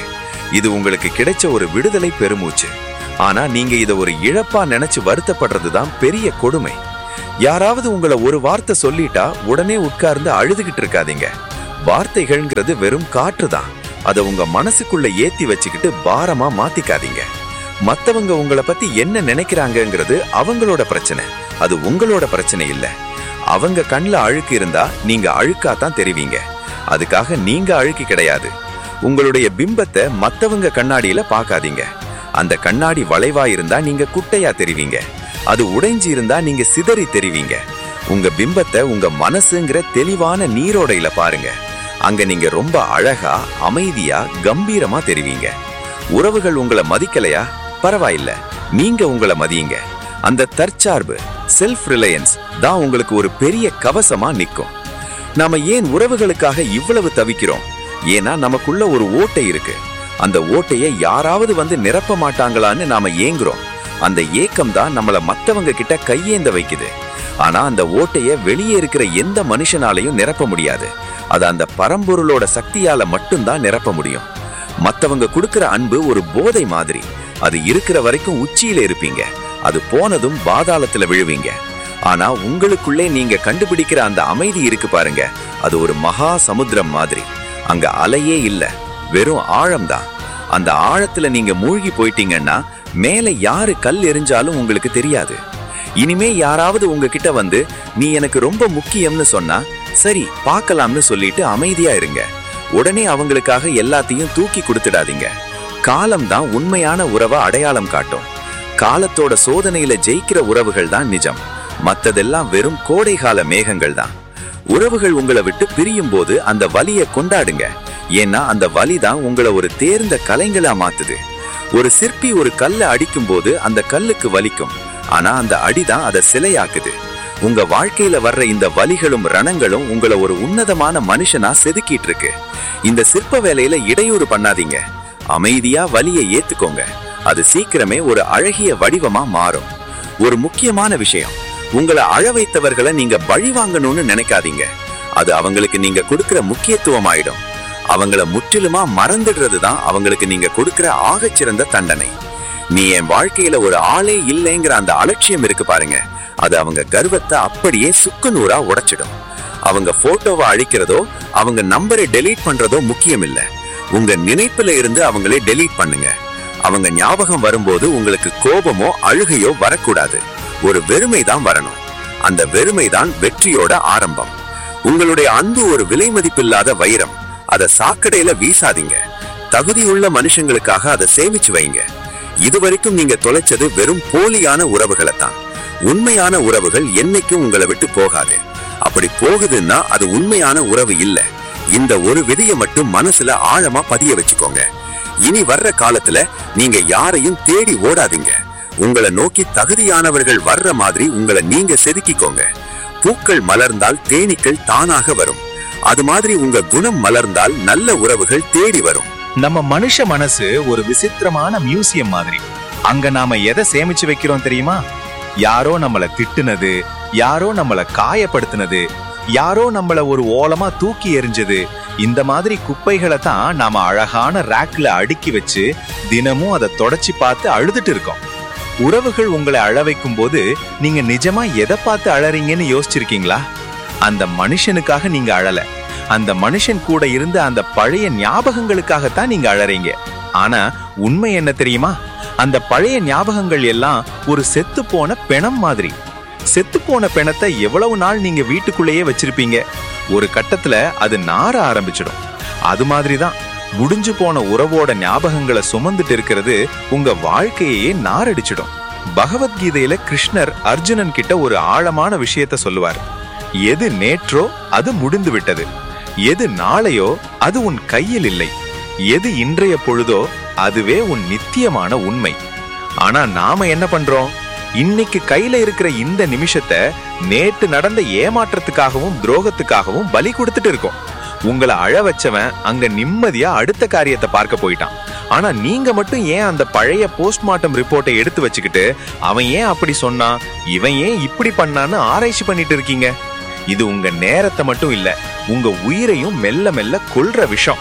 இது உங்களுக்கு கிடைச்ச ஒரு விடுதலை பெருமூச்சு ஆனா நீங்க இத ஒரு இழப்பா நினைச்சு வருத்தப்படுறது தான் பெரிய கொடுமை யாராவது உங்களை ஒரு வார்த்தை சொல்லிட்டா உடனே உட்கார்ந்து அழுதுகிட்டு இருக்காதீங்க வார்த்தைகள்ங்கிறது வெறும் காற்று தான் அதை உங்க மனசுக்குள்ள ஏத்தி வச்சுக்கிட்டு பாரமா மாத்திக்காதீங்க மத்தவங்க உங்களை பத்தி என்ன நினைக்கிறாங்கங்கிறது அவங்களோட பிரச்சனை அது உங்களோட பிரச்சனை இல்ல அவங்க கண்ணுல அழுக்கு இருந்தா நீங்க அழுக்கா தான் தெரிவீங்க அதுக்காக நீங்க அழுக்கு கிடையாது உங்களுடைய பிம்பத்தை மத்தவங்க கண்ணாடியில பார்க்காதீங்க அந்த கண்ணாடி வளைவா இருந்தா நீங்க குட்டையா தெரிவீங்க அது உடைஞ்சு இருந்தா நீங்க சிதறி தெரிவீங்க உங்க பிம்பத்தை உங்க மனசுங்கிற தெளிவான நீரோடையில பாருங்க அங்க நீங்க ரொம்ப அழகா அமைதியா கம்பீரமா தெரிவீங்க உறவுகள் உங்களை மதிக்கலையா பரவாயில்ல நீங்க உங்களை மதியுங்க அந்த தற்சார்பு செல்ஃப் ரிலையன்ஸ் தான் உங்களுக்கு ஒரு பெரிய கவசமா நிக்கும் நாம ஏன் உறவுகளுக்காக இவ்வளவு தவிக்கிறோம் ஏன்னா நமக்குள்ள ஒரு ஓட்டை இருக்கு அந்த ஓட்டையை யாராவது வந்து நிரப்ப மாட்டாங்களான்னு நாம ஏங்குறோம் அந்த ஏக்கம் தான் நம்மள மத்தவங்க கிட்ட கையேந்த வைக்குது ஆனா அந்த ஓட்டைய வெளியே இருக்கிற எந்த மனுஷனாலையும் நிரப்ப முடியாது அது அந்த பரம்பொருளோட சக்தியால மட்டும்தான் நிரப்ப முடியும் மத்தவங்க கொடுக்கிற அன்பு ஒரு போதை மாதிரி அது இருக்கிற வரைக்கும் உச்சியில இருப்பீங்க அது போனதும் பாதாளத்துல விழுவீங்க ஆனா உங்களுக்குள்ளே நீங்க கண்டுபிடிக்கிற அந்த அமைதி இருக்கு பாருங்க அது ஒரு மகா சமுத்திரம் மாதிரி அங்க அலையே இல்ல வெறும் ஆழம்தான் அந்த ஆழத்துல நீங்க மூழ்கி போயிட்டீங்கன்னா மேல யாரு கல் எரிஞ்சாலும் உங்களுக்கு தெரியாது இனிமே யாராவது உங்ககிட்ட வந்து நீ எனக்கு ரொம்ப முக்கியம்னு சொன்னா சரி பார்க்கலாம்னு சொல்லிட்டு அமைதியா இருங்க உடனே அவங்களுக்காக எல்லாத்தையும் தூக்கி கொடுத்துடாதீங்க காலம் தான் உண்மையான உறவை அடையாளம் காட்டும் காலத்தோட சோதனையில ஜெயிக்கிற உறவுகள் தான் நிஜம் மத்ததெல்லாம் வெறும் கோடைகால மேகங்கள் தான் உறவுகள் உங்களை விட்டு பிரியும் போது அந்த வலியை கொண்டாடுங்க ஏன்னா அந்த வலி தான் உங்களை ஒரு தேர்ந்த கலைஞலா மாத்துது ஒரு சிற்பி ஒரு கல்லை அடிக்கும் போது அந்த கல்லுக்கு வலிக்கும் ஆனா அந்த அடிதான் அதை சிலையாக்குது உங்க வாழ்க்கையில வர்ற இந்த வலிகளும் ரணங்களும் உங்களை ஒரு உன்னதமான மனுஷனா செதுக்கிட்டு இருக்கு இந்த சிற்ப வேலையில இடையூறு பண்ணாதீங்க அமைதியா வலியை ஏத்துக்கோங்க அது சீக்கிரமே ஒரு அழகிய வடிவமா மாறும் ஒரு முக்கியமான விஷயம் உங்களை அழ வைத்தவர்களை நீங்க பழி வாங்கணும்னு நினைக்காதீங்க அது அவங்களுக்கு நீங்க கொடுக்கிற முக்கியத்துவம் ஆயிடும் அவங்கள முற்றிலுமா மறந்துடுறது தான் அவங்களுக்கு நீங்க கொடுக்கிற ஆகச்சிறந்த தண்டனை நீ என் வாழ்க்கையில ஒரு ஆளே இல்லைங்கிற அந்த அலட்சியம் இருக்கு பாருங்க அது அவங்க கர்வத்தை அப்படியே சுக்குநூறா உடைச்சிடும் அவங்க போட்டோவை அழிக்கிறதோ அவங்க நம்பரை டெலீட் பண்றதோ முக்கியம் இல்ல உங்க நினைப்புல இருந்து அவங்களே டெலீட் பண்ணுங்க அவங்க ஞாபகம் வரும்போது உங்களுக்கு கோபமோ அழுகையோ வரக்கூடாது ஒரு வெறுமை தான் வரணும் அந்த வெறுமை தான் வெற்றியோட ஆரம்பம் உங்களுடைய அன்பு ஒரு விலை மதிப்பில்லாத வைரம் அதை சாக்கடையில வீசாதீங்க தகுதியுள்ள மனுஷங்களுக்காக அதை சேமிச்சு வைங்க இதுவரைக்கும் நீங்க தொலைச்சது வெறும் போலியான உறவுகளை தான் உண்மையான உறவுகள் என்னைக்கும் உங்களை விட்டு போகாது அப்படி போகுதுன்னா அது உண்மையான உறவு இல்ல இந்த ஒரு விதியை மட்டும் மனசுல ஆழமா பதிய வச்சுக்கோங்க இனி வர்ற காலத்துல நீங்க யாரையும் தேடி ஓடாதீங்க உங்களை நோக்கி தகுதியானவர்கள் வர்ற மாதிரி உங்களை நீங்க செதுக்கிக்கோங்க பூக்கள் மலர்ந்தால் தேனீக்கள் தானாக வரும் அது மாதிரி உங்க குணம் மலர்ந்தால் நல்ல உறவுகள் தேடி வரும் நம்ம மனுஷ மனசு ஒரு விசித்திரமான மியூசியம் மாதிரி அங்க நாம எதை சேமிச்சு வைக்கிறோம் தெரியுமா யாரோ நம்மள திட்டுனது யாரோ நம்மள காயப்படுத்தினது யாரோ நம்மள ஒரு ஓலமா தூக்கி எறிஞ்சது இந்த மாதிரி குப்பைகளை தான் நாம அழகான ரேக்ல அடுக்கி வச்சு தினமும் அதை தொடச்சி பார்த்து அழுதுட்டு இருக்கோம் உறவுகள் உங்களை அழ வைக்கும் போது நீங்க நிஜமா எதை பார்த்து அழறீங்கன்னு யோசிச்சிருக்கீங்களா அந்த மனுஷனுக்காக நீங்க அழல அந்த மனுஷன் கூட இருந்த அந்த பழைய ஞாபகங்களுக்காகத்தான் நீங்க அழறீங்க ஆனா உண்மை என்ன தெரியுமா அந்த பழைய ஞாபகங்கள் எல்லாம் ஒரு செத்து போன பிணம் மாதிரி செத்து போன பிணத்தை எவ்வளவு நாள் நீங்க வீட்டுக்குள்ளேயே வச்சிருப்பீங்க ஒரு கட்டத்துல அது நார ஆரம்பிச்சிடும் அது மாதிரிதான் முடிஞ்சு போன உறவோட ஞாபகங்களை சுமந்துட்டு இருக்கிறது உங்க வாழ்க்கையே நாரடிச்சிடும் பகவத்கீதையில கிருஷ்ணர் அர்ஜுனன் கிட்ட ஒரு ஆழமான விஷயத்த சொல்லுவார் எது நேற்றோ அது முடிந்து விட்டது எது நாளையோ அது உன் கையில் இல்லை எது இன்றைய பொழுதோ அதுவே உன் நித்தியமான உண்மை ஆனா நாம என்ன பண்றோம் இன்னைக்கு கையில இருக்கிற இந்த நிமிஷத்தை நேத்து நடந்த ஏமாற்றத்துக்காகவும் துரோகத்துக்காகவும் பலி கொடுத்துட்டு இருக்கோம் உங்களை அழ வச்சவன் அங்க நிம்மதியா அடுத்த காரியத்தை பார்க்க போயிட்டான் ஆனா நீங்க மட்டும் ஏன் அந்த பழைய போஸ்ட்மார்ட்டம் ரிப்போர்ட்டை எடுத்து வச்சுக்கிட்டு அவன் ஏன் அப்படி சொன்னான் இவன் ஏன் இப்படி பண்ணான்னு ஆராய்ச்சி பண்ணிட்டு இருக்கீங்க இது உங்க நேரத்தை மட்டும் இல்ல உங்க உயிரையும் மெல்ல மெல்ல கொல்ற விஷம்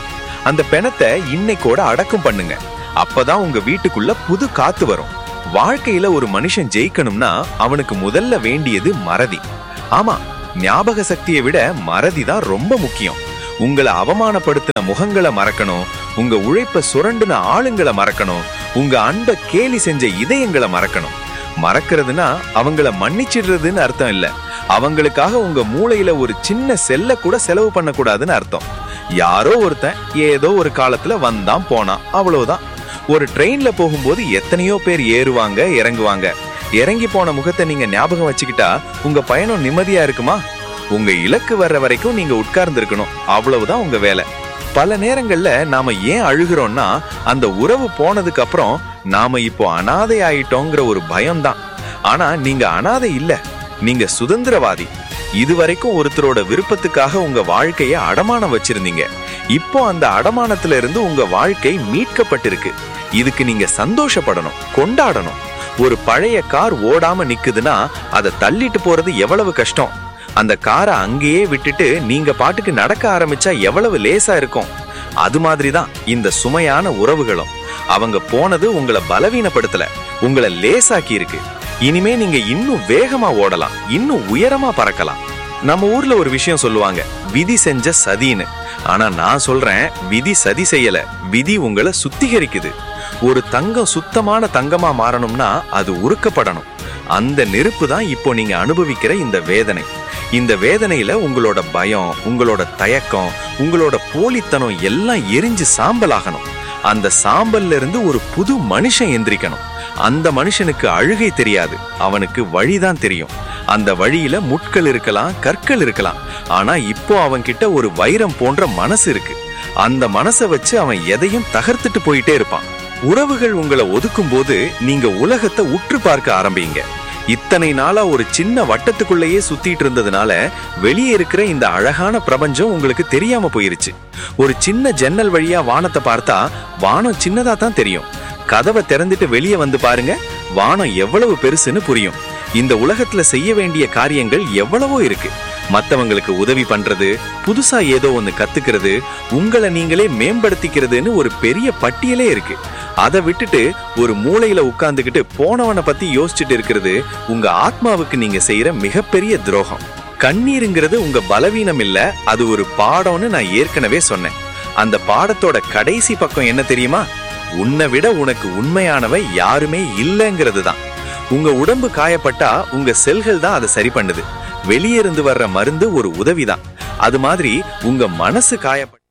அந்த பிணத்தை இன்னைக்கோட அடக்கம் பண்ணுங்க அப்பதான் உங்க வீட்டுக்குள்ள புது காத்து வரும் வாழ்க்கையில ஒரு மனுஷன் ஜெயிக்கணும்னா அவனுக்கு முதல்ல வேண்டியது மறதி ஆமா ஞாபக சக்தியை விட மறதி தான் ரொம்ப முக்கியம் உங்களை அவமானப்படுத்தின முகங்களை மறக்கணும் உங்க உழைப்ப சுரண்டுன ஆளுங்களை மறக்கணும் உங்க அன்பை கேலி செஞ்ச இதயங்களை மறக்கணும் மறக்கிறதுனா அவங்கள மன்னிச்சிடுறதுன்னு அர்த்தம் இல்ல அவங்களுக்காக உங்க மூளையில ஒரு சின்ன செல்ல கூட செலவு பண்ணக்கூடாதுன்னு அர்த்தம் யாரோ ஒருத்தன் ஏதோ ஒரு காலத்துல வந்தான் போனான் அவ்வளவுதான் ஒரு ட்ரெயின்ல போகும்போது எத்தனையோ பேர் ஏறுவாங்க இறங்குவாங்க இறங்கி போன முகத்தை நீங்க ஞாபகம் வச்சுக்கிட்டா உங்க பயணம் நிம்மதியா இருக்குமா உங்க இலக்கு வர்ற வரைக்கும் நீங்க உட்கார்ந்து இருக்கணும் அவ்வளவுதான் உங்க வேலை பல நேரங்கள்ல நாம ஏன் அழுகிறோம்னா அந்த உறவு போனதுக்கு அப்புறம் நாம இப்போ அனாதை ஆயிட்டோங்கிற ஒரு பயம்தான் ஆனா நீங்க அனாதை இல்ல நீங்க சுதந்திரவாதி இதுவரைக்கும் ஒருத்தரோட விருப்பத்துக்காக உங்க வாழ்க்கைய அடமானம் வச்சிருந்தீங்க இப்போ அந்த அடமானத்துல இருந்து உங்க வாழ்க்கை மீட்கப்பட்டிருக்கு இதுக்கு நீங்க சந்தோஷப்படணும் கொண்டாடணும் ஒரு பழைய கார் ஓடாம நிக்குதுன்னா அதை தள்ளிட்டு போறது எவ்வளவு கஷ்டம் அந்த காரை அங்கேயே விட்டுட்டு நீங்க பாட்டுக்கு நடக்க ஆரம்பிச்சா எவ்வளவு லேசா இருக்கும் அது மாதிரிதான் இந்த சுமையான உறவுகளும் அவங்க போனது உங்களை பலவீனப்படுத்தல உங்களை லேசாக்கி இருக்கு இனிமே நீங்க இன்னும் வேகமா ஓடலாம் இன்னும் உயரமா பறக்கலாம் நம்ம ஊர்ல ஒரு விஷயம் சொல்லுவாங்க விதி செஞ்ச சதின்னு ஆனா நான் சொல்றேன் விதி சதி செய்யல விதி உங்களை சுத்திகரிக்குது ஒரு தங்கம் சுத்தமான தங்கமா மாறணும்னா அது உருக்கப்படணும் அந்த நெருப்பு தான் இப்போ நீங்க அனுபவிக்கிற இந்த வேதனை இந்த வேதனையில உங்களோட பயம் உங்களோட தயக்கம் உங்களோட போலித்தனம் எல்லாம் எரிஞ்சு சாம்பலாகணும் அந்த சாம்பல்ல இருந்து ஒரு புது மனுஷன் எந்திரிக்கணும் அந்த மனுஷனுக்கு அழுகை தெரியாது அவனுக்கு வழிதான் தெரியும் அந்த வழியில முட்கள் இருக்கலாம் கற்கள் இருக்கலாம் ஆனா இப்போ அவன் கிட்ட ஒரு வைரம் போன்ற மனசு இருக்கு அந்த மனசை வச்சு அவன் எதையும் தகர்த்துட்டு போயிட்டே இருப்பான் உறவுகள் உங்களை ஒதுக்கும் போது நீங்க உலகத்தை உற்று பார்க்க ஆரம்பிங்க இத்தனை நாளா ஒரு சின்ன வட்டத்துக்குள்ளேயே சுத்திட்டு இருந்ததுனால வெளியே இருக்கிற இந்த அழகான பிரபஞ்சம் உங்களுக்கு தெரியாம போயிருச்சு ஒரு சின்ன ஜன்னல் வழியா வானத்தை பார்த்தா வானம் சின்னதா தான் தெரியும் கதவை திறந்துட்டு வெளியே வந்து பாருங்க வானம் எவ்வளவு பெருசுன்னு புரியும் இந்த உலகத்துல செய்ய வேண்டிய காரியங்கள் எவ்வளவோ இருக்கு மத்தவங்களுக்கு உதவி பண்றது புதுசா ஏதோ ஒன்னு கத்துக்கிறது உங்களை நீங்களே மேம்படுத்திக்கிறதுன்னு ஒரு பெரிய பட்டியலே இருக்கு அதை விட்டுட்டு ஒரு மூலையில உட்கார்ந்துகிட்டு போனவனை பத்தி யோசிச்சுட்டு இருக்கிறது உங்க ஆத்மாவுக்கு நீங்க செய்யற மிகப்பெரிய துரோகம் கண்ணீருங்கிறது உங்க பலவீனம் இல்ல அது ஒரு பாடம்னு நான் ஏற்கனவே சொன்னேன் அந்த பாடத்தோட கடைசி பக்கம் என்ன தெரியுமா உன்னை விட உனக்கு உண்மையானவை யாருமே இல்லைங்கிறது தான் உங்க உடம்பு காயப்பட்டா உங்க செல்கள் தான் அதை சரி பண்ணுது வெளியே இருந்து வர்ற மருந்து ஒரு உதவிதான் அது மாதிரி உங்க மனசு காயப்பட்ட